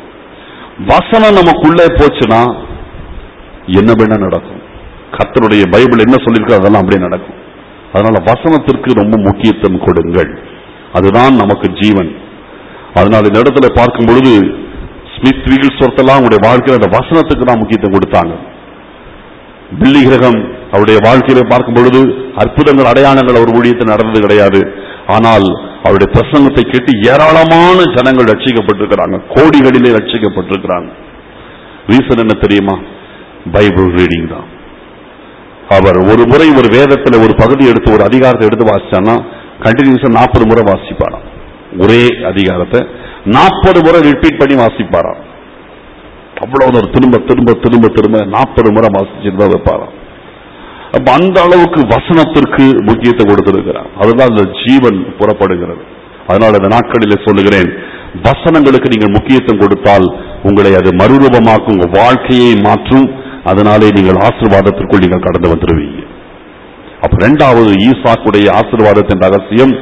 வசனம் நமக்குள்ளே போச்சுன்னா என்ன வேணா நடக்கும் கர்த்தருடைய பைபிள் என்ன சொல்லியிருக்கோ அதெல்லாம் அப்படியே நடக்கும் அதனால வசனத்திற்கு ரொம்ப முக்கியத்துவம் கொடுங்கள் அதுதான் நமக்கு ஜீவன் அதனால இந்த இடத்துல பார்க்கும் பொழுது ஸ்மித் வீகிள் சொத்தெல்லாம் அவருடைய வாழ்க்கையில் அந்த வசனத்துக்கு தான் முக்கியத்துவம் கொடுத்தாங்க பில்லி கிரகம் அவருடைய வாழ்க்கையில பார்க்கும் பொழுது அற்புதங்கள் அடையாளங்கள் அவர் ஊழியத்தில் நடந்தது கிடையாது ஆனால் அவருடைய பிரசங்கத்தை கேட்டு ஏராளமான ஜனங்கள் ரட்சிக்கப்பட்டிருக்கிறாங்க கோடிகளிலே ரட்சிக்கப்பட்டிருக்கிறாங்க ரீசன் என்ன தெரியுமா பைபிள் ரீடிங் தான் அவர் ஒரு முறை ஒரு வேதத்துல ஒரு பகுதி எடுத்து ஒரு அதிகாரத்தை எடுத்து வாசிச்சான்னா கண்டினியூஸா நாற்பது முறை வாசிப்பாராம் ஒரே அதிகாரத்தை நாற்பது முறை ரிப்பீட் பண்ணி வாசிப்பாராம் அவ்வளவு ஒரு திரும்ப திரும்ப திரும்ப திரும்ப நாற்பது முறை வாசிச்சுட்டு தான் வைப்பாராம் அப்ப அந்த அளவுக்கு வசனத்திற்கு முக்கியத்துவம் கொடுத்திருக்கிறார் அதுதான் அந்த ஜீவன் புறப்படுகிறது அதனால இந்த நாட்களிலே சொல்லுகிறேன் வசனங்களுக்கு நீங்கள் முக்கியத்துவம் கொடுத்தால் உங்களை அது மறுரூபமாக்கும் உங்க வாழ்க்கையை மாற்றும் அதனாலே நீங்கள் ஆசீர்வாதத்திற்குள் நீங்கள் கடந்து வந்துருவீங்க அப்ப இரண்டாவது ஈசாக்குடைய ஆசீர்வாதத்தின் ரகசியம்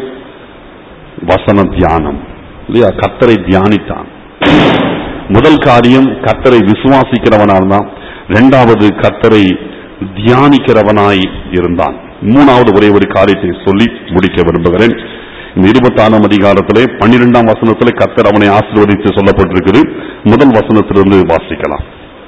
வசன தியானம் இல்லையா கத்தரை தியானித்தான் முதல் காரியம் கத்தரை விசுவாசிக்கிறவனால் தான் இரண்டாவது கத்தரை தியானிக்கிறவனாய் இருந்தான் மூணாவது ஒரே ஒரு காரியத்தை சொல்லி முடிக்க விரும்புகிறேன் இந்த இருபத்தாறாம் அதிகாரத்திலே பன்னிரெண்டாம் வசனத்திலே கத்தர் அவனை ஆசீர்வதித்து சொல்லப்பட்டிருக்குது முதல் வசனத்திலிருந்து வாசிக்கலாம்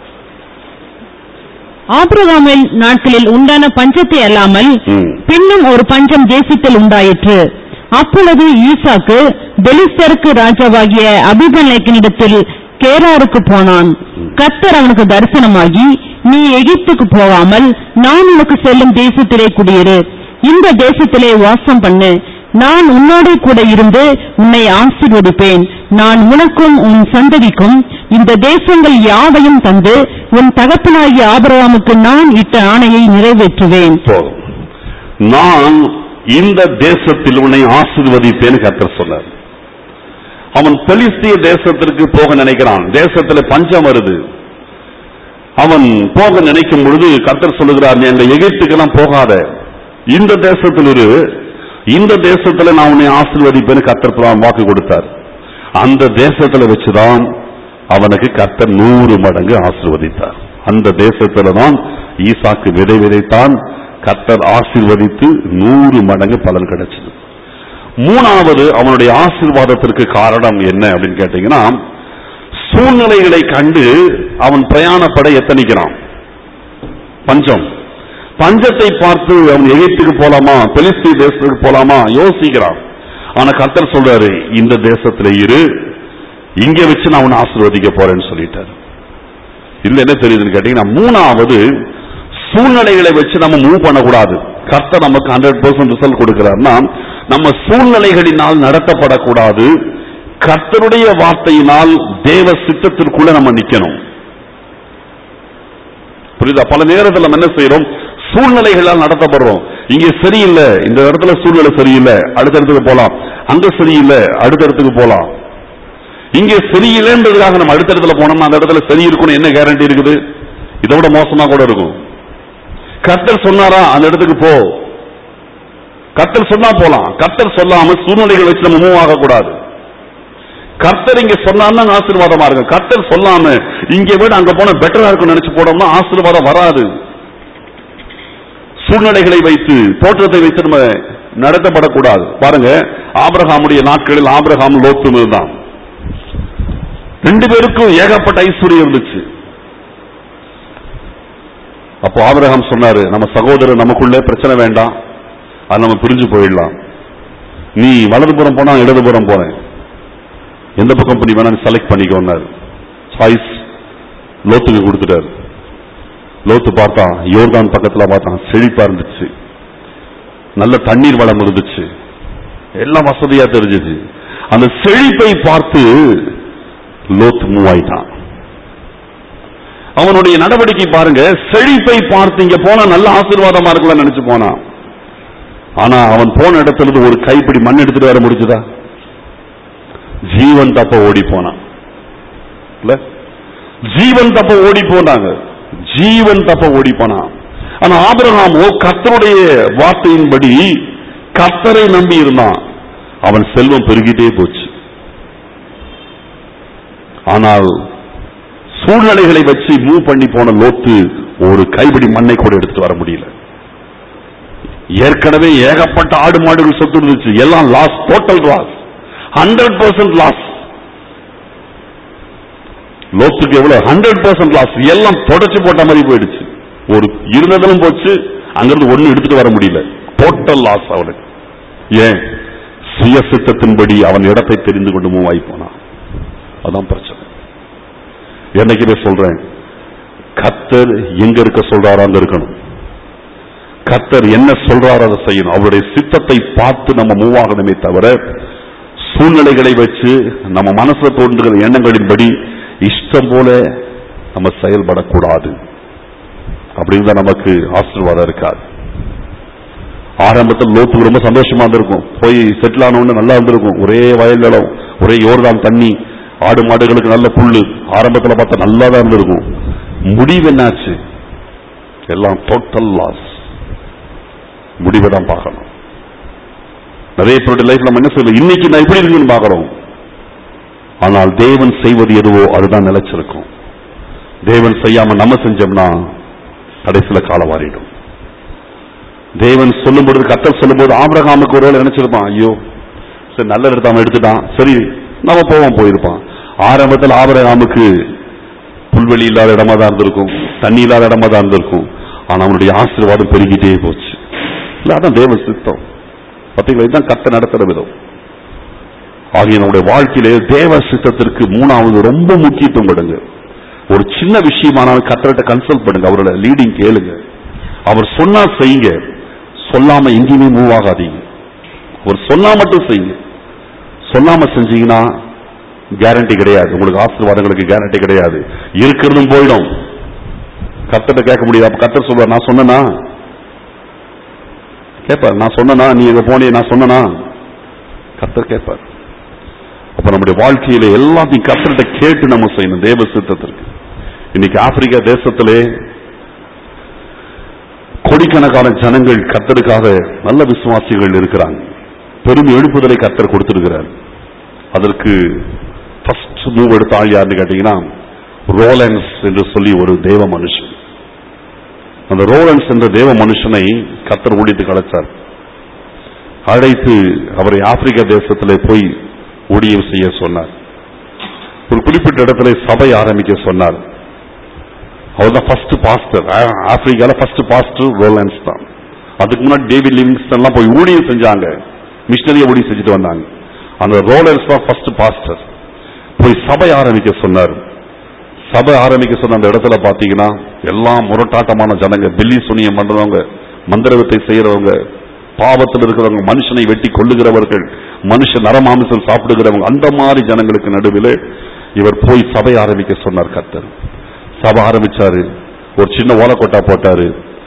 ஆபிரகாமின் நாட்களில் உண்டான பஞ்சத்தை அல்லாமல் ம். பின்னும் ஒரு பஞ்சம் தேசத்தில் உண்டாயிற்று அப்பொழுது ஈசாக்கு பெலிஸ்தருக்கு ராஜாவாகிய அபிமலேக்கினிடத்தில் கேராருக்கு போனான் கர்த்தர் அவனுக்கு தரிசனமாகி நீ எகிப்துக்கு போகாமல் நான் உனக்கு செல்லும் தேசத்திலே குடியிரு இந்த தேசத்திலே வாசம் பண்ணு நான் உன்னோட கூட இருந்து உன்னை ஆசீர்வதிப்பேன் நான் உனக்கும் உன் சந்ததிக்கும் இந்த தேசங்கள் யாவையும் தந்து உன் தகப்பனாகிய ஆபிரகாமுக்கு நான் இட்ட ஆணையை நிறைவேற்றுவேன் போதும் நான் இந்த தேசத்தில் உன்னை ஆசீர்வதிப்பேன்னு கர்த்தர் சொன்னார் அவன் பெலிஸ்திய தேசத்திற்கு போக நினைக்கிறான் தேசத்துல பஞ்சம் வருது அவன் போக நினைக்கும் பொழுது கர்த்தர் சொல்லுகிறார் நீ அந்த எகிப்துக்கெல்லாம் போகாத இந்த தேசத்தில் இரு இந்த தேசத்துல நான் உன்னை ஆசீர்வதிப்பேன்னு கர்த்தர் பிரான் வாக்கு கொடுத்தார் அந்த தேசத்துல வச்சுதான் அவனுக்கு கர்த்தர் நூறு மடங்கு ஆசீர்வதித்தார் அந்த தேசத்துல தான் ஈசாக்கு விதை விதைத்தான் கர்த்தர் ஆசீர்வதித்து நூறு மடங்கு பலன் கிடைச்சது மூணாவது அவனுடைய ஆசீர்வாதத்திற்கு காரணம் என்ன அப்படின்னு கேட்டீங்கன்னா சூழ்நிலைகளை கண்டு அவன் பிரயாணப்பட எத்தனிக்கிறான் பஞ்சம் பஞ்சத்தை பார்த்து அவன் எகிப்துக்கு போலாமா பெலிஸ்தி தேசத்துக்கு போலாமா யோசிக்கிறான் ஆனா கர்த்தர் சொல்றாரு இந்த தேசத்துல இரு இங்க வச்சு நான் உன்னை ஆசீர்வதிக்க போறேன்னு சொல்லிட்டாரு இல்ல என்ன தெரியுதுன்னு கேட்டீங்கன்னா மூணாவது சூழ்நிலைகளை வச்சு நம்ம மூவ் பண்ணக்கூடாது கர்த்தர் நமக்கு ஹண்ட்ரட் பர்சன்ட் ரிசல்ட் கொடுக்கிறார்னா நம்ம சூழ்நிலைகளினால் நடத்தப்படக்கூடாது கர்த்தருடைய வார்த்தையினால் தேவ சித்தத்திற்குள்ள நம்ம நிக்கணும் புரியுதா பல நேரத்தில் நம்ம என்ன செய்யறோம் சூழ்நிலைகளால் நடத்தப்படுறோம் இங்க சரியில்லை இந்த இடத்துல சூழ்நிலை சரியில்லை அடுத்த இடத்துக்கு போலாம் அங்க சரியில்லை அடுத்த இடத்துக்கு போலாம் இங்க சரியில்லைன்றதுக்காக நம்ம அடுத்த இடத்துல போனோம்னா அந்த இடத்துல சரி இருக்கும்னு என்ன கேரண்டி இருக்குது இதை விட மோசமா கூட இருக்கும் கர்த்தர் சொன்னாரா அந்த இடத்துக்கு போ கர்த்தர் சொன்னா போலாம் கர்த்தர் சொல்லாம சூழ்நிலைகள் வச்சு நம்ம மூவ் ஆகக்கூடாது கர்த்தர் இங்க சொன்னார்னா ஆசீர்வாதமா இருக்கும் கர்த்தர் சொல்லாம இங்க விட அங்க போனா பெட்டரா இருக்கும் நினைச்சு போனோம்னா ஆசீர்வாதம் வராது சூழ்நிலைகளை வைத்து தோற்றத்தை வைத்து நம்ம நடத்தப்படக்கூடாது பாருங்க ஆபிரகாமுடைய நாட்களில் ஆபிரகாம் லோத்தும் இருந்தான் ரெண்டு பேருக்கும் ஏகப்பட்ட ஐஸ்வர்யம் இருந்துச்சு அப்போ ஆபிரகாம் சொன்னாரு நம்ம சகோதரர் நமக்குள்ளே பிரச்சனை வேண்டாம் அது நம்ம பிரிஞ்சு போயிடலாம் நீ வலதுபுறம் போனா இடதுபுறம் போறேன் எந்த பக்கம் பண்ணி வேணா செலக்ட் பண்ணிக்கோன்னாரு சாய்ஸ் லோத்துக்கு கொடுத்துட்டாரு லோத்து பார்த்தான் யோர்தான் பக்கத்துல பார்த்தான் செழிப்பா இருந்துச்சு நல்ல தண்ணீர் வளம் இருந்துச்சு எல்லாம் வசதியா தெரிஞ்சது அந்த செழிப்பை பார்த்து லோத் மூவ் ஆயிட்டான் அவனுடைய நடவடிக்கை பாருங்க செழிப்பை பார்த்து இங்க போனா நல்ல ஆசீர்வாதமா இருக்கலாம் நினைச்சு போனான் ஆனா அவன் போன இடத்துல இருந்து ஒரு கைப்பிடி மண் எடுத்துட்டு வர முடிஞ்சுதா ஜீவன் தப்ப ஓடி போனான் இல்ல ஜீவன் தப்ப ஓடி போனாங்க ஜீவன் தப்ப ஓடி போனான் ஆனா ஆபிரகாமோ கர்த்தருடைய வார்த்தையின்படி கர்த்தரை நம்பி இருந்தான் அவன் செல்வம் பெருகிட்டே போச்சு ஆனால் சூழ்நிலைகளை வச்சு மூவ் பண்ணி போன லோத்து ஒரு கைப்பிடி மண்ணை கூட எடுத்துட்டு வர முடியல ஏற்கனவே ஏகப்பட்ட ஆடு மாடுகள் சொத்து இருந்துச்சு எல்லாம் loss total loss hundred percent loss லோத்துக்கு எவ்வளவு ஹண்ட்ரட் பர்சன்ட் லாஸ் எல்லாம் தொடச்சு போட்ட மாதிரி போயிடுச்சு ஒரு இருந்ததிலும் போச்சு அங்கிருந்து ஒண்ணு எடுத்துட்டு வர முடியல டோட்டல் லாஸ் அவனுக்கு ஏன் சுய சித்தத்தின்படி அவன் இடத்தை தெரிந்து கொண்டு மூவ் ஆகி போனான் அதான் பிரச்சனை என்னைக்குமே சொல்றேன் கத்தர் எங்க இருக்க சொல்றாரோ அங்க இருக்கணும் கத்தர் என்ன சொல்றாரோ அதை செய்யணும் அவருடைய சித்தத்தை பார்த்து நம்ம மூவ் ஆகணுமே தவிர சூழ்நிலைகளை வச்சு நம்ம மனசுல தோன்றுகிற எண்ணங்களின்படி இஷ்டம் போல நம்ம செயல்படக்கூடாது அப்படின்னு தான் நமக்கு ஆசீர்வாதம் இருக்காது ஆரம்பத்தில் லோத்துக்கு ரொம்ப சந்தோஷமா இருந்திருக்கும் போய் செட்டில் ஆனவொன்னு நல்லா இருந்திருக்கும் ஒரே வயல் நிலம் ஒரே யோர்தான் தண்ணி ஆடு மாடுகளுக்கு நல்ல புல்லு ஆரம்பத்தில் பார்த்தா நல்லா தான் இருந்திருக்கும் முடிவு என்னாச்சு எல்லாம் டோட்டல் லாஸ் முடிவை தான் பார்க்கணும் நிறைய பேருடைய லைஃப்ல நம்ம என்ன செய்யல இன்னைக்கு நான் எப்படி இருக்குன்னு பார்க்கிறோம் ஆனால் தேவன் செய்வது எதுவோ அதுதான் நிலைச்சிருக்கும் தேவன் செய்யாம நம்ம செஞ்சோம்னா கடைசியில காலம் மாறிடும் தேவன் சொல்லும்போது கத்தர் சொல்லும்போது ஆபிரகாமுக்கு ஒருவேளை நினைச்சிருப்பான் ஐயோ சரி நல்ல இடத்த அவன் எடுத்துட்டான் சரி நம்ம போவோம் போயிருப்பான் ஆரம்பத்தில் ஆபிரகாமுக்கு புல்வெளி இல்லாத இடமா தான் இருந்திருக்கும் தண்ணி இல்லாத இடமா தான் இருந்திருக்கும் ஆனா அவனுடைய ஆசீர்வாதம் பெருகிட்டே போச்சு இல்ல அதான் தேவ சித்தம் பார்த்தீங்களா இதுதான் கத்த நடத்துற விதம் ஆகிய நம்முடைய வாழ்க்கையிலே தேவ சித்தத்திற்கு மூணாவது ரொம்ப முக்கியத்துவம் கொடுங்க ஒரு சின்ன விஷயமானாலும் கத்தர்கிட்ட கன்சல்ட் பண்ணுங்க அவரோட லீடிங் கேளுங்க அவர் சொன்னா செய்யுங்க சொல்லாம எங்கேயுமே மூவ் ஆகாதீங்க அவர் சொன்னா மட்டும் செய்யுங்க சொல்லாம செஞ்சீங்கன்னா கேரண்டி கிடையாது உங்களுக்கு ஆசீர்வாதங்களுக்கு கேரண்டி கிடையாது இருக்கிறதும் போயிடும் கத்தர்கிட்ட கேட்க முடியாது அப்ப கத்தர் சொல்வார் நான் சொன்னனா கேட்பார் நான் சொன்னனா நீ எங்க போனே நான் சொன்னனா கத்தர் கேட்பார் அப்ப நம்முடைய வாழ்க்கையில எல்லாத்தையும் கத்தர்கிட்ட கேட்டு நம்ம செய்யணும் தேவ சித்தத்திற்கு இன்னைக்கு ஆப்பிரிக்கா தேசத்திலே கோடிக்கணக்கான ஜனங்கள் கத்தருக்காக நல்ல விசுவாசிகள் இருக்கிறாங்க பெரும் எழுப்புதலை கர்த்தர் கொடுத்திருக்கிறார் அதற்கு ஃபர்ஸ்ட் மூவ் எடுத்த ஆள் யாருன்னு கேட்டீங்கன்னா ரோலன்ஸ் என்று சொல்லி ஒரு தேவ மனுஷன் அந்த ரோலன்ஸ் என்ற தேவ மனுஷனை கர்த்தர் ஊழியத்துக்கு அழைச்சார் அழைத்து அவரை ஆப்பிரிக்க தேசத்திலே போய் ஊழியம் செய்ய சொன்னார் ஒரு குறிப்பிட்ட இடத்துல சபை ஆரம்பிக்க சொன்னார் அவர் தான் ஃபர்ஸ்ட் பாஸ்டர் ஆப்பிரிக்கால ஃபர்ஸ்ட் பாஸ்டர் ரோலன்ஸ் தான் அதுக்கு முன்னாடி டேவிட் லிவிங்ஸ்டன் எல்லாம் போய் ஊழியம் செஞ்சாங்க மிஷினரியா ஊழியம் செஞ்சுட்டு வந்தாங்க அந்த ரோலன்ஸ் தான் ஃபர்ஸ்ட் பாஸ்டர் போய் சபை ஆரம்பிக்க சொன்னார் சபை ஆரம்பிக்க சொன்ன அந்த இடத்துல பாத்தீங்கன்னா எல்லாம் முரட்டாட்டமான ஜனங்க பில்லி சுனியம் பண்றவங்க மந்திரவித்தை செய்யறவங்க பாவத்தில் இருக்கிறவங்க மனுஷனை வெட்டி கொள்ளுகிறவர்கள் மனுஷ நரமாமிசம் சாப்பிடுகிறவங்க அந்த மாதிரி ஜனங்களுக்கு நடுவில் இவர் போய் சபை ஆரம்பிக்க சொன்னார் கர்த்தர் சபை ஆரம்பிச்சாரு ஒரு சின்ன ஓலக்கொட்டா போட்டாரு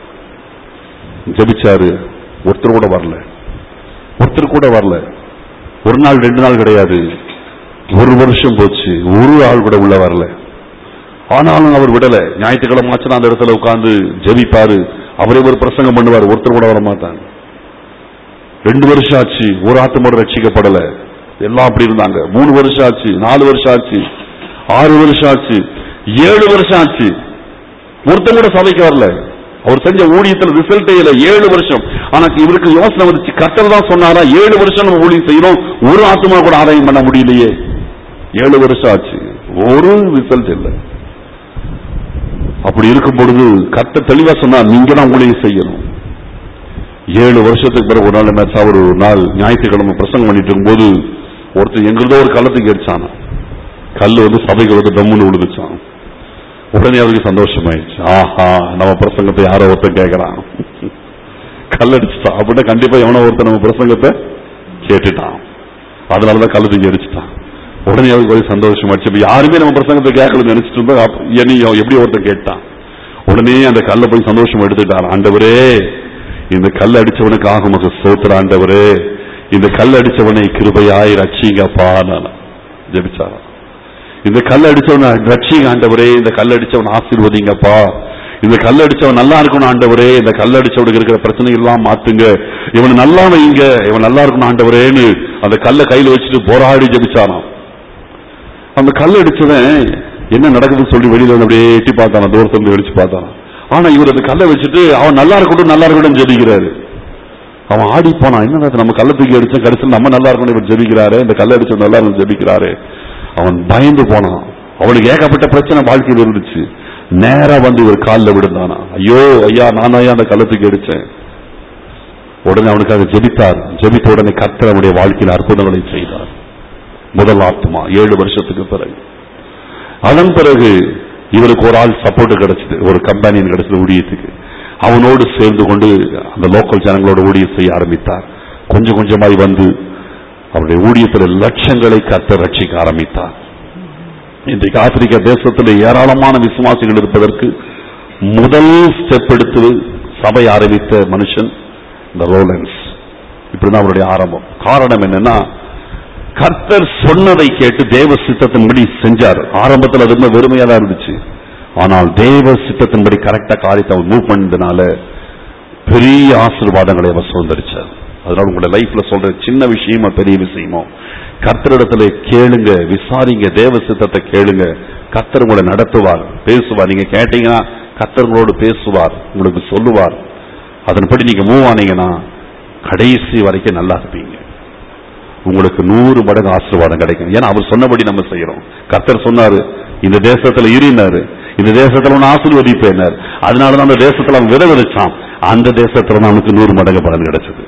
ஜெபிச்சாரு ஒருத்தர் கூட வரல ஒருத்தர் கூட வரல ஒரு நாள் ரெண்டு நாள் கிடையாது ஒரு வருஷம் போச்சு ஒரு ஆள் கூட உள்ள வரல ஆனாலும் அவர் விடல ஞாயிற்றுக்கிழமை ஆச்சுன்னா அந்த இடத்துல உட்கார்ந்து ஜெபிப்பாரு அவரே ஒரு பிரசங்கம் பண்ணுவார் ஒருத்தர் கூட வர மாட்டாங்க ரெண்டு வருஷம் ஆச்சு ஒரு ஆத்மோட ரட்சிக்கப்படல எல்லாம் அப்படி இருந்தாங்க மூணு வருஷம் ஆச்சு நாலு வருஷம் ஆச்சு ஆறு வருஷம் ஆச்சு ஏழு வருஷம் ஆச்சு ஒருத்தன் கூட சபைக்கு வரல அவர் செஞ்ச ஊழியத்தில் ரிசல்ட்டே இல்ல ஏழு வருஷம் ஆனா இவருக்கு யோசனை வந்துச்சு கர்த்தர் தான் சொன்னாரா ஏழு வருஷம் நம்ம ஊழியம் செய்யணும் ஒரு ஆத்மா கூட ஆதாயம் பண்ண முடியலையே ஏழு வருஷம் ஆச்சு ஒரு ரிசல்ட் இல்லை அப்படி இருக்கும் பொழுது கத்த தெளிவா சொன்னா நீங்க தான் ஊழியம் செய்யணும் ஏழு வருஷத்துக்கு பிறகு ஒரு நாள் மேட்சா ஒரு நாள் ஞாயிற்றுக்கிழமை பிரசங்கம் பண்ணிட்டு இருக்கும்போது ஒருத்தர் எங்களுதோ ஒரு கள்ளத்துக்கு எரிச்சானா கல்லு வந்து சபைக்கு வந்து டம்முன்னு விழுதுச்சான் உடனே அவருக்கு சந்தோஷமாயிடுச்சு ஆஹா நம்ம பிரசங்கத்தை யாரோ ஒருத்தன் கேட்கறான் கல்லடிச்சுட்டான் அப்படின்னா கண்டிப்பா எவனோ ஒருத்தன் நம்ம பிரசங்கத்தை கேட்டுட்டான் அதனாலதான் கள்ளத்துக்கு எரிச்சுட்டான் உடனே அவருக்கு ஒரே சந்தோஷமாயிடுச்சு இப்ப யாருமே நம்ம பிரசங்கத்தை கேட்கலன்னு நினைச்சிட்டு இருந்தா அப்ப என்னையும் எப்படி ஒருத்தன் கேட்டான் உடனே அந்த கல்லை போய் சந்தோஷம் எடுத்துட்டான் ஆண்டவரே இந்த கல் அடிச்சவனுக்காக உமக்கு சோத்திர ஆண்டவரே இந்த கல் அடிச்சவனை கிருபையாய் ரட்சிங்கப்பா நான் ஜெபிச்சாராம் இந்த கல் அடிச்சவனை ரட்சிங்க ஆண்டவரே இந்த கல் அடிச்சவன் ஆசீர்வதிங்கப்பா இந்த கல் அடிச்சவன் நல்லா இருக்கணும் ஆண்டவரே இந்த கல் அடிச்சவனுக்கு இருக்கிற பிரச்சனைகள் எல்லாம் மாத்துங்க இவன் நல்லா வைங்க இவன் நல்லா இருக்கணும் ஆண்டவரேன்னு அந்த கல்லை கையில வச்சுட்டு போராடி ஜெபிச்சாராம் அந்த கல் அடிச்சவன் என்ன நடக்குதுன்னு சொல்லி வெளியில வந்து அப்படியே எட்டி பார்த்தான தூரத்துல இருந்து வெடிச்சு பார்த்தான் ஆனா இவர் அந்த கல்லை வச்சுட்டு அவன் நல்லா இருக்கட்டும் நல்லா இருக்கட்டும் ஜெபிக்கிறாரு அவன் ஆடி போனான் என்ன நம்ம கல்லை தூக்கி அடிச்சோம் கடைசியில் நம்ம நல்லா இருக்கணும் இவர் ஜெபிக்கிறாரு இந்த கல்லை அடிச்சவன் நல்லா இருக்கணும் ஜெபிக்கிறாரு அவன் பயந்து போனான் அவனுக்கு ஏகப்பட்ட பிரச்சனை வாழ்க்கையில் இருந்துச்சு நேரா வந்து இவர் காலில் விழுந்தானா ஐயோ ஐயா நான் ஐயா அந்த கல்லை தூக்கி அடிச்சேன் உடனே அவனுக்கு அதை ஜெபித்தார் ஜெபித்த உடனே கர்த்தர் அவனுடைய வாழ்க்கையில் அற்புதங்களை செய்தார் முதல் ஆத்மா ஏழு வருஷத்துக்கு பிறகு அதன் பிறகு இவருக்கு ஒரு ஆள் சப்போர்ட் கிடைச்சது ஒரு கம்பெனியன் கிடைச்சது ஊழியத்துக்கு அவனோடு சேர்ந்து கொண்டு அந்த லோக்கல் ஜனங்களோட ஊழியம் செய்ய ஆரம்பித்தார் கொஞ்சம் கொஞ்சமாய் வந்து அவருடைய ஊழியத்தில் லட்சங்களை கத்த ரட்சிக்க ஆரம்பித்தார் இன்றைக்கு ஆப்பிரிக்க தேசத்தில் ஏராளமான விசுவாசிகள் இருப்பதற்கு முதல் ஸ்டெப் எடுத்து சபை ஆரம்பித்த மனுஷன் இந்த ரோலன்ஸ் இப்படிதான் அவருடைய ஆரம்பம் காரணம் என்னன்னா கர்த்தர் சொன்னதை கேட்டு தேவ சித்தத்தின்படி செஞ்சார் ஆரம்பத்தில் அது ரொம்ப வெறுமையா தான் இருந்துச்சு ஆனால் தேவ சித்தத்தின்படி கரெக்டா காரியத்தை அவர் மூவ் பண்ணதுனால பெரிய ஆசீர்வாதங்களை அவர் சுதந்திரிச்சார் அதனால உங்களோட லைஃப்ல சொல்ற சின்ன விஷயமோ பெரிய விஷயமோ கர்த்தரிடத்துல கேளுங்க விசாரிங்க தேவ சித்தத்தை கேளுங்க கர்த்தர் உங்களை நடத்துவார் பேசுவார் நீங்க கேட்டீங்கன்னா கர்த்தர் உங்களோடு பேசுவார் உங்களுக்கு சொல்லுவார் அதன்படி நீங்க மூவ் ஆனீங்கன்னா கடைசி வரைக்கும் நல்லா இருப்பீங்க உங்களுக்கு நூறு மடங்கு ஆசீர்வாதம் கிடைக்கும் ஏன்னா அவர் சொன்னபடி நம்ம செய்யறோம் கர்த்தர் சொன்னாரு இந்த தேசத்துல இருனாரு இந்த தேசத்துல ஒன்னு ஆசீர்வதிப்பேனார் அதனாலதான் அந்த தேசத்துல அவன் விதை விதைச்சான் அந்த தேசத்துல தான் அவனுக்கு நூறு மடங்கு பலன் கிடைச்சது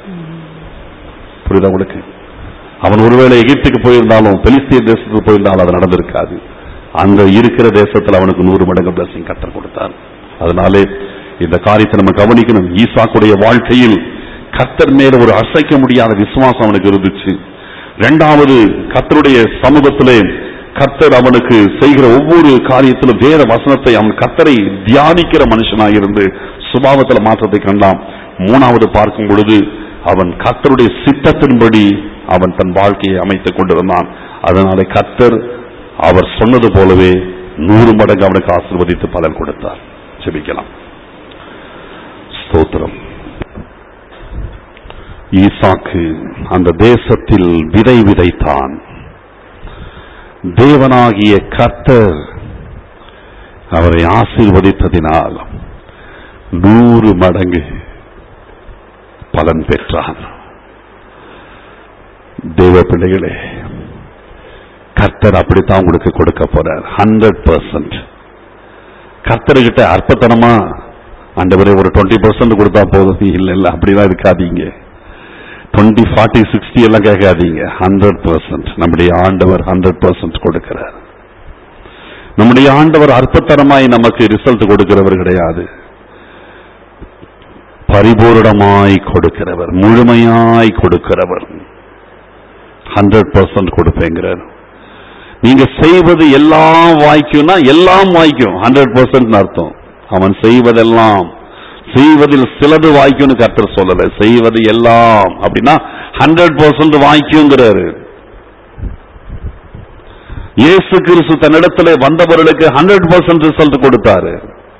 புரியுதா உங்களுக்கு அவன் ஒருவேளை எகிப்துக்கு போயிருந்தாலும் பெலிஸ்தீன் தேசத்துக்கு போயிருந்தாலும் அது நடந்திருக்காது அந்த இருக்கிற தேசத்துல அவனுக்கு நூறு மடங்கு பிளஸிங் கத்தர் கொடுத்தார் அதனாலே இந்த காரியத்தை நம்ம கவனிக்கணும் ஈசாக்குடைய வாழ்க்கையில் கத்தர் மேல ஒரு அசைக்க முடியாத விசுவாசம் அவனுக்கு இருந்துச்சு இரண்டாவது கத்தருடைய சமூகத்திலே கர்த்தர் அவனுக்கு செய்கிற ஒவ்வொரு காரியத்திலும் வேற வசனத்தை அவன் கர்த்தரை தியானிக்கிற மனுஷனாக இருந்து சுபாவத்தில் மாற்றத்தை கண்டான் மூணாவது பார்க்கும் பொழுது அவன் கர்த்தருடைய சித்தத்தின்படி அவன் தன் வாழ்க்கையை அமைத்துக் கொண்டிருந்தான் அதனால கர்த்தர் அவர் சொன்னது போலவே நூறு மடங்கு அவனுக்கு ஆசீர்வதித்து பலன் கொடுத்தார் ஜெபிக்கலாம் ஸ்தோத்திரம் ஈசாக்கு அந்த தேசத்தில் விதை விதைத்தான் தேவனாகிய கர்த்தர் அவரை ஆசீர்வதித்ததினால் நூறு மடங்கு பலன் பெற்றான் தேவ பிள்ளைகளே கர்த்தர் அப்படித்தான் உங்களுக்கு கொடுக்க போறார் ஹண்ட்ரட் பர்சன்ட் கர்த்தர்கிட்ட அற்பத்தனமா ஆண்டவரே ஒரு டுவெண்ட்டி பர்சன்ட் கொடுத்தா போதும் இல்ல இல்ல அப்படிலாம் இருக்காதீங்க டுவெண்ட்டி ஃபார்ட்டி சிக்ஸ்டி எல்லாம் கேட்காதீங்க ஹண்ட்ரட் பர்சன்ட் நம்முடைய ஆண்டவர் ஹண்ட்ரட் பர்சன்ட் கொடுக்கிறார் நம்முடைய ஆண்டவர் அற்பத்தனமாய் நமக்கு ரிசல்ட் கொடுக்கிறவர் கிடையாது பரிபூரணமாய் கொடுக்கிறவர் முழுமையாய் கொடுக்கிறவர் ஹண்ட்ரட் பர்சன்ட் கொடுப்பேங்கிறார் நீங்க செய்வது எல்லாம் வாய்க்கும்னா எல்லாம் வாய்க்கும் ஹண்ட்ரட் பர்சன்ட் அர்த்தம் அவன் செய்வதெல்லாம் செய்வதில் சிலது வாய்க்கும்னு கர்த்தர் சொல்லல செய்வது எல்லாம் அப்படின்னா ஹண்ட்ரட் பர்சன்ட் வாய்க்குங்கிறாரு இயேசு கிறிஸ்து தன்னிடத்திலே வந்தவர்களுக்கு ஹண்ட்ரட் பர்சன்ட் ரிசல்ட் கொடுத்தாரு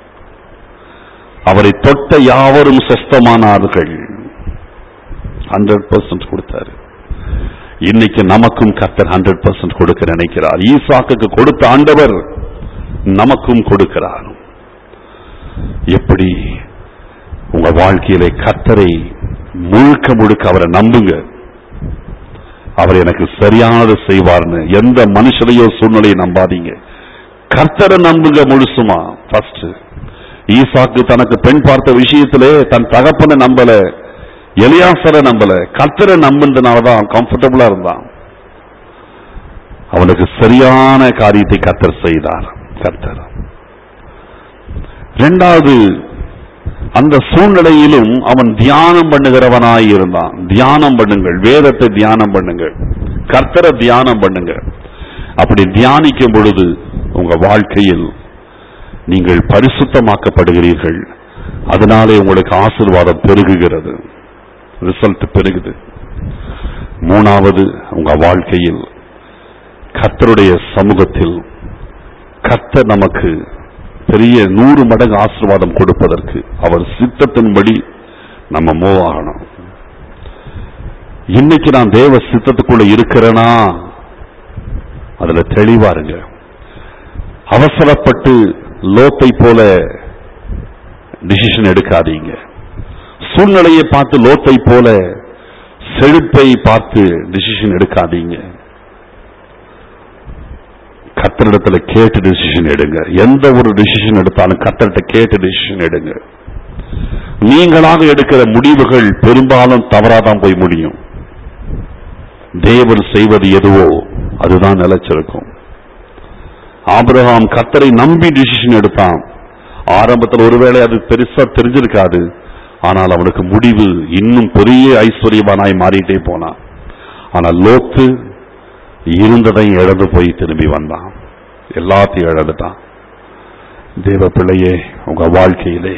அவரை தொட்ட யாவரும் சொஸ்தமானார்கள் ஹண்ட்ரட் பர்சன்ட் கொடுத்தாரு இன்னைக்கு நமக்கும் கர்த்தர் ஹண்ட்ரட் பர்சன்ட் கொடுக்க நினைக்கிறார் ஈசாக்குக்கு கொடுத்த ஆண்டவர் நமக்கும் கொடுக்கிறார் எப்படி உங்க வாழ்க்கையிலே கர்த்தரை முழுக்க முழுக்க அவரை நம்புங்க அவர் எனக்கு சரியானதை செய்வார்னு எந்த மனுஷனையோ சூழ்நிலையை நம்பாதீங்க கர்த்தரை நம்புங்க முழுசுமா ஃபர்ஸ்ட் ஈசாக்கு தனக்கு பெண் பார்த்த விஷயத்திலே தன் தகப்பனை நம்பல எலியாசரை நம்பல கர்த்தரை நம்புனதுனாலதான் கம்ஃபர்டபுளா இருந்தான் அவனுக்கு சரியான காரியத்தை கர்த்தர் செய்தார் கர்த்தர் இரண்டாவது அந்த சூழ்நிலையிலும் அவன் தியானம் பண்ணுகிறவனாய் இருந்தான் தியானம் பண்ணுங்கள் வேதத்தை தியானம் பண்ணுங்கள் கர்த்தரை தியானம் பண்ணுங்க அப்படி தியானிக்கும் பொழுது உங்க வாழ்க்கையில் நீங்கள் பரிசுத்தமாக்கப்படுகிறீர்கள் அதனாலே உங்களுக்கு ஆசீர்வாதம் பெருகுகிறது ரிசல்ட் பெருகுது மூணாவது உங்க வாழ்க்கையில் கர்த்தருடைய சமூகத்தில் கர்த்தர் நமக்கு பெரிய நூறு மடங்கு ஆசீர்வாதம் கொடுப்பதற்கு அவர் சித்தத்தின்படி நம்ம மூவ் ஆகணும் இன்னைக்கு நான் தேவ சித்தத்துக்குள்ள இருக்கிறேனா அதுல தெளிவா இருங்க அவசரப்பட்டு லோத்தை போல டிசிஷன் எடுக்காதீங்க சூழ்நிலையை பார்த்து லோத்தை போல செழிப்பை பார்த்து டிசிஷன் எடுக்காதீங்க கத்தரிடத்துல கேட்டு டிசிஷன் எடுங்க எந்த ஒரு டிசிஷன் எடுத்தாலும் கத்தர்கிட்ட கேட்டு டிசிஷன் எடுங்க நீங்களாக எடுக்கிற முடிவுகள் பெரும்பாலும் தவறாதான் போய் முடியும் தேவன் செய்வது எதுவோ அதுதான் நிலைச்சிருக்கும் ஆபிரகாம் கத்தரை நம்பி டிசிஷன் எடுத்தான் ஆரம்பத்தில் ஒருவேளை அது பெருசா தெரிஞ்சிருக்காது ஆனால் அவனுக்கு முடிவு இன்னும் பெரிய ஐஸ்வர்யவானாய் மாறிட்டே போனான் ஆனால் லோத்து இருந்ததை இழந்து போய் திரும்பி வந்தான் எல்லாத்தையும் இழந்துட்டான் தேவ பிள்ளையே உங்க வாழ்க்கையிலே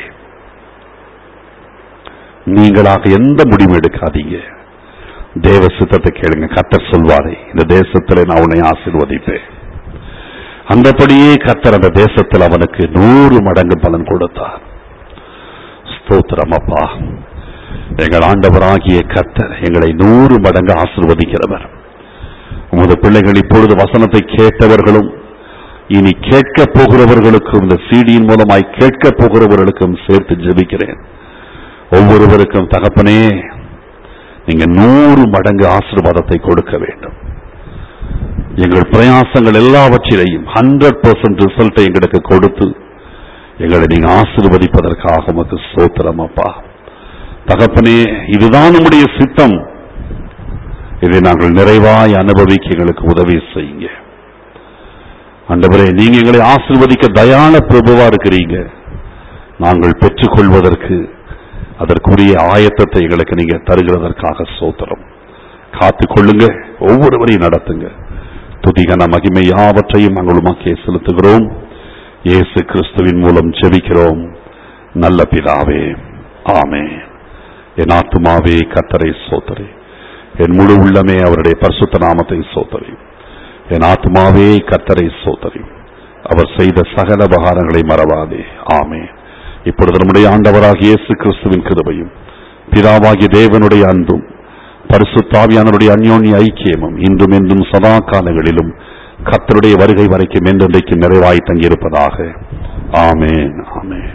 நீங்களாக எந்த முடிவும் எடுக்காதீங்க தேவ சித்தத்தை கேளுங்க கத்தர் சொல்வாரே இந்த தேசத்துல நான் உன்னை ஆசீர்வதிப்பேன் அந்தபடியே கத்தர் அந்த தேசத்தில் அவனுக்கு நூறு மடங்கு பலன் கொடுத்தார் ஸ்தோத்திரம் அப்பா எங்கள் ஆண்டவராகிய கத்தர் எங்களை நூறு மடங்கு ஆசிர்வதிக்கிறவர் உமது பிள்ளைகள் இப்பொழுது வசனத்தை கேட்டவர்களும் இனி கேட்க போகிறவர்களுக்கும் இந்த சீடியின் மூலமாய் கேட்க போகிறவர்களுக்கும் சேர்த்து ஜெபிக்கிறேன் ஒவ்வொருவருக்கும் தகப்பனே நீங்க நூறு மடங்கு ஆசீர்வாதத்தை கொடுக்க வேண்டும் எங்கள் பிரயாசங்கள் எல்லாவற்றிலையும் ஹண்ட்ரட் பர்சன்ட் ரிசல்ட்டை எங்களுக்கு கொடுத்து எங்களை நீங்க ஆசீர்வதிப்பதற்காக உமக்கு சோத்திரம் அப்பா தகப்பனே இதுதான் நம்முடைய சித்தம் இதை நாங்கள் நிறைவாய் அனுபவிக்க எங்களுக்கு உதவி செய்யுங்க ஆண்டவரே நீங்க எங்களை ஆசீர்வதிக்க தயான பிரபுவா இருக்கிறீங்க நாங்கள் பெற்றுக்கொள்வதற்கு அதற்குரிய ஆயத்தத்தை எங்களுக்கு நீங்க தருகிறதற்காக சோத்திரம் காத்து கொள்ளுங்க ஒவ்வொருவரையும் நடத்துங்க துதிகன மகிமை யாவற்றையும் நாங்கள் உமக்கே செலுத்துகிறோம் இயேசு கிறிஸ்துவின் மூலம் ஜெபிக்கிறோம் நல்ல பிதாவே ஆமே என் ஆத்துமாவே கத்தரை சோத்தரே என் முழு உள்ளமே அவருடைய பரிசுத்த நாமத்தை சோத்தரி என் ஆத்மாவே கத்தரை சோத்தரி அவர் செய்த சகல உபகாரங்களை மறவாதே ஆமே இப்பொழுது நம்முடைய ஆண்டவராகிய இயேசு கிறிஸ்துவின் கிருபையும் பிதாவாகிய தேவனுடைய அன்பும் பரிசுத்தாவியானவருடைய அந்யோன்ய ஐக்கியமும் இன்றும் என்றும் சதா காலங்களிலும் கர்த்தருடைய வருகை வரைக்கும் என்றென்றைக்கும் நிறைவாய் தங்கியிருப்பதாக ஆமென் ஆமென்